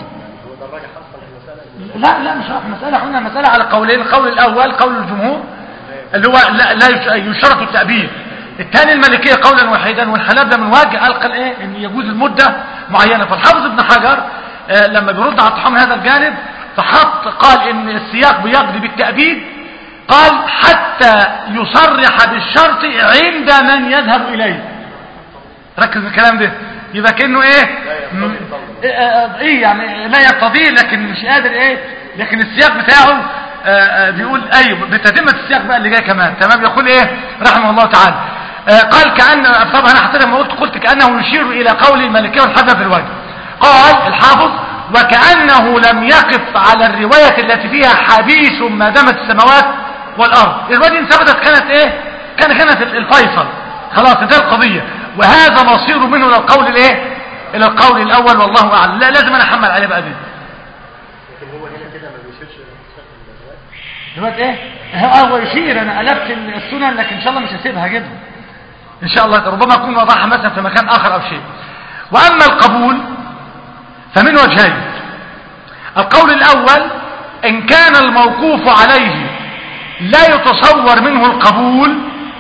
لا لا مش مسألة هنا مسألة على قولين القول الأول قول الجمهور اللي هو لا, لا يشترط التأبيد الثاني الملكية قولا واحدا والحنابلة من وجه قال قال ايه ان يجوز المدة معينة فالحافظ ابن حجر آه لما بيرد على الطحام هذا الجانب فحط قال ان السياق بيقضي بالتأبيد قال حتى يصرح بالشرط عند من يذهب اليه ركز الكلام ده يبقى كأنه ايه م- ايه إيه يعني لا يقتضيه لكن مش قادر ايه لكن السياق بتاعه آه، آه، بيقول ايوه بتتمة السياق بقى اللي جاي كمان تمام يقول ايه رحمه الله تعالى آه، قال كأن طبعا انا حتى لما قلت قلت كأنه يشير الى قول المالكية والحنبلة في الوجه قال الحافظ وكأنه لم يقف على الرواية التي فيها حبيس ما دامت السماوات والارض الروايه دي ان ثبتت كانت ايه كان كانت الفيصل خلاص انتهت القضيه وهذا مصير منه الى القول الايه الى القول الاول والله اعلم لا لازم انا احمل عليه بقى دي لكن هو هنا كده ما بيشيرش للرواية. دلوقتي ايه هو يشير انا قلبت السنن لكن ان شاء الله مش هسيبها كده ان شاء الله ربما اكون وضعها مثلا في مكان اخر او شيء واما القبول فمن وجهين القول الاول ان كان الموقوف عليه لا يتصور منه القبول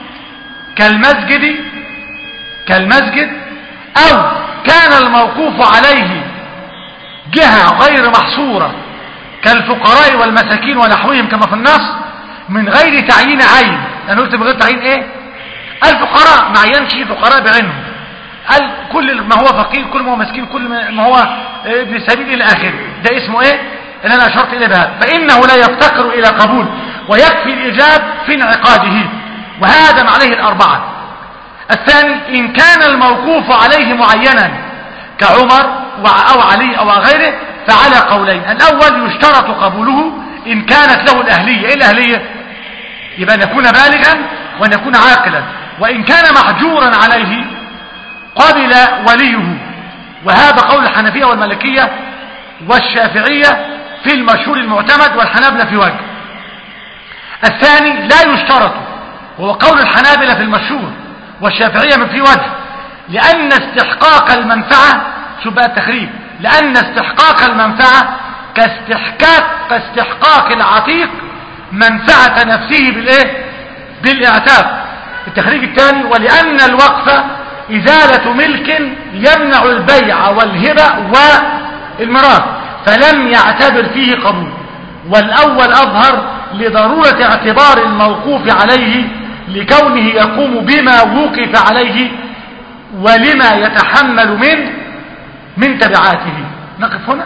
كالمسجد كالمسجد او كان الموقوف عليه جهة غير محصورة كالفقراء والمساكين ونحوهم كما في النص من غير تعيين عين انا قلت من غير تعيين ايه الفقراء ما عينش فقراء بعينهم قال كل ما هو فقير كل ما هو مسكين كل ما هو ابن سبيل الى اخره ده اسمه ايه اللي انا اشرت اليه بهذا فانه لا يفتقر الى قبول ويكفي الاجاب في انعقاده وهذا عليه الاربعه الثاني ان كان الموقوف عليه معينا كعمر وع- او علي او غيره فعلى قولين الاول يشترط قبوله ان كانت له الاهليه ايه الاهليه يبقى ان يكون بالغا وان يكون عاقلا وان كان محجورا عليه قبل وليه وهذا قول الحنفيه والمالكيه والشافعيه في المشهور المعتمد والحنابلة في وجه الثاني لا يشترط وهو قول الحنابلة في المشهور والشافعية من في وجه لأن استحقاق المنفعة شوف بقى التخريج لأن استحقاق المنفعة كاستحقاق كاستحقاق العتيق منفعة نفسه بالايه بالاعتاق التخريج الثاني ولأن الوقف إزالة ملك يمنع البيع والهبة والميراث فلم يعتبر فيه قبول والأول أظهر لضرورة اعتبار الموقوف عليه لكونه يقوم بما وقف عليه ولما يتحمل من من تبعاته نقف هنا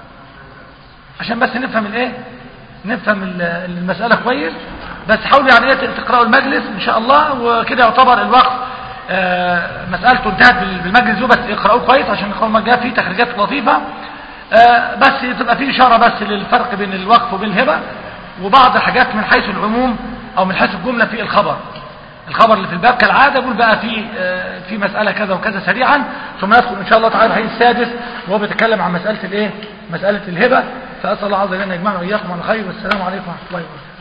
عشان بس نفهم الايه نفهم ال- المسألة كويس بس حاولوا يعني ايه تقرأوا المجلس ان شاء الله وكده يعتبر الوقت آه، مسألته انتهت بال- بالمجلس ده بس اقرأوه كويس عشان اقرأوا المجلس فيه تخريجات لطيفة آه، بس تبقى فيه إشارة بس للفرق بين الوقف وبين الهبة وبعض الحاجات من حيث العموم او من حيث الجملة في الخبر الخبر اللي في الباب كالعادة يقول بقى في آه، في مسألة كذا وكذا سريعا ثم ندخل إن شاء الله تعالى الحديث السادس وهو بيتكلم عن مسألة الإيه مسألة الهبة فأسأل الله عز وجل أن يجمعنا وإياكم على خير والسلام عليكم ورحمة الله وبركاته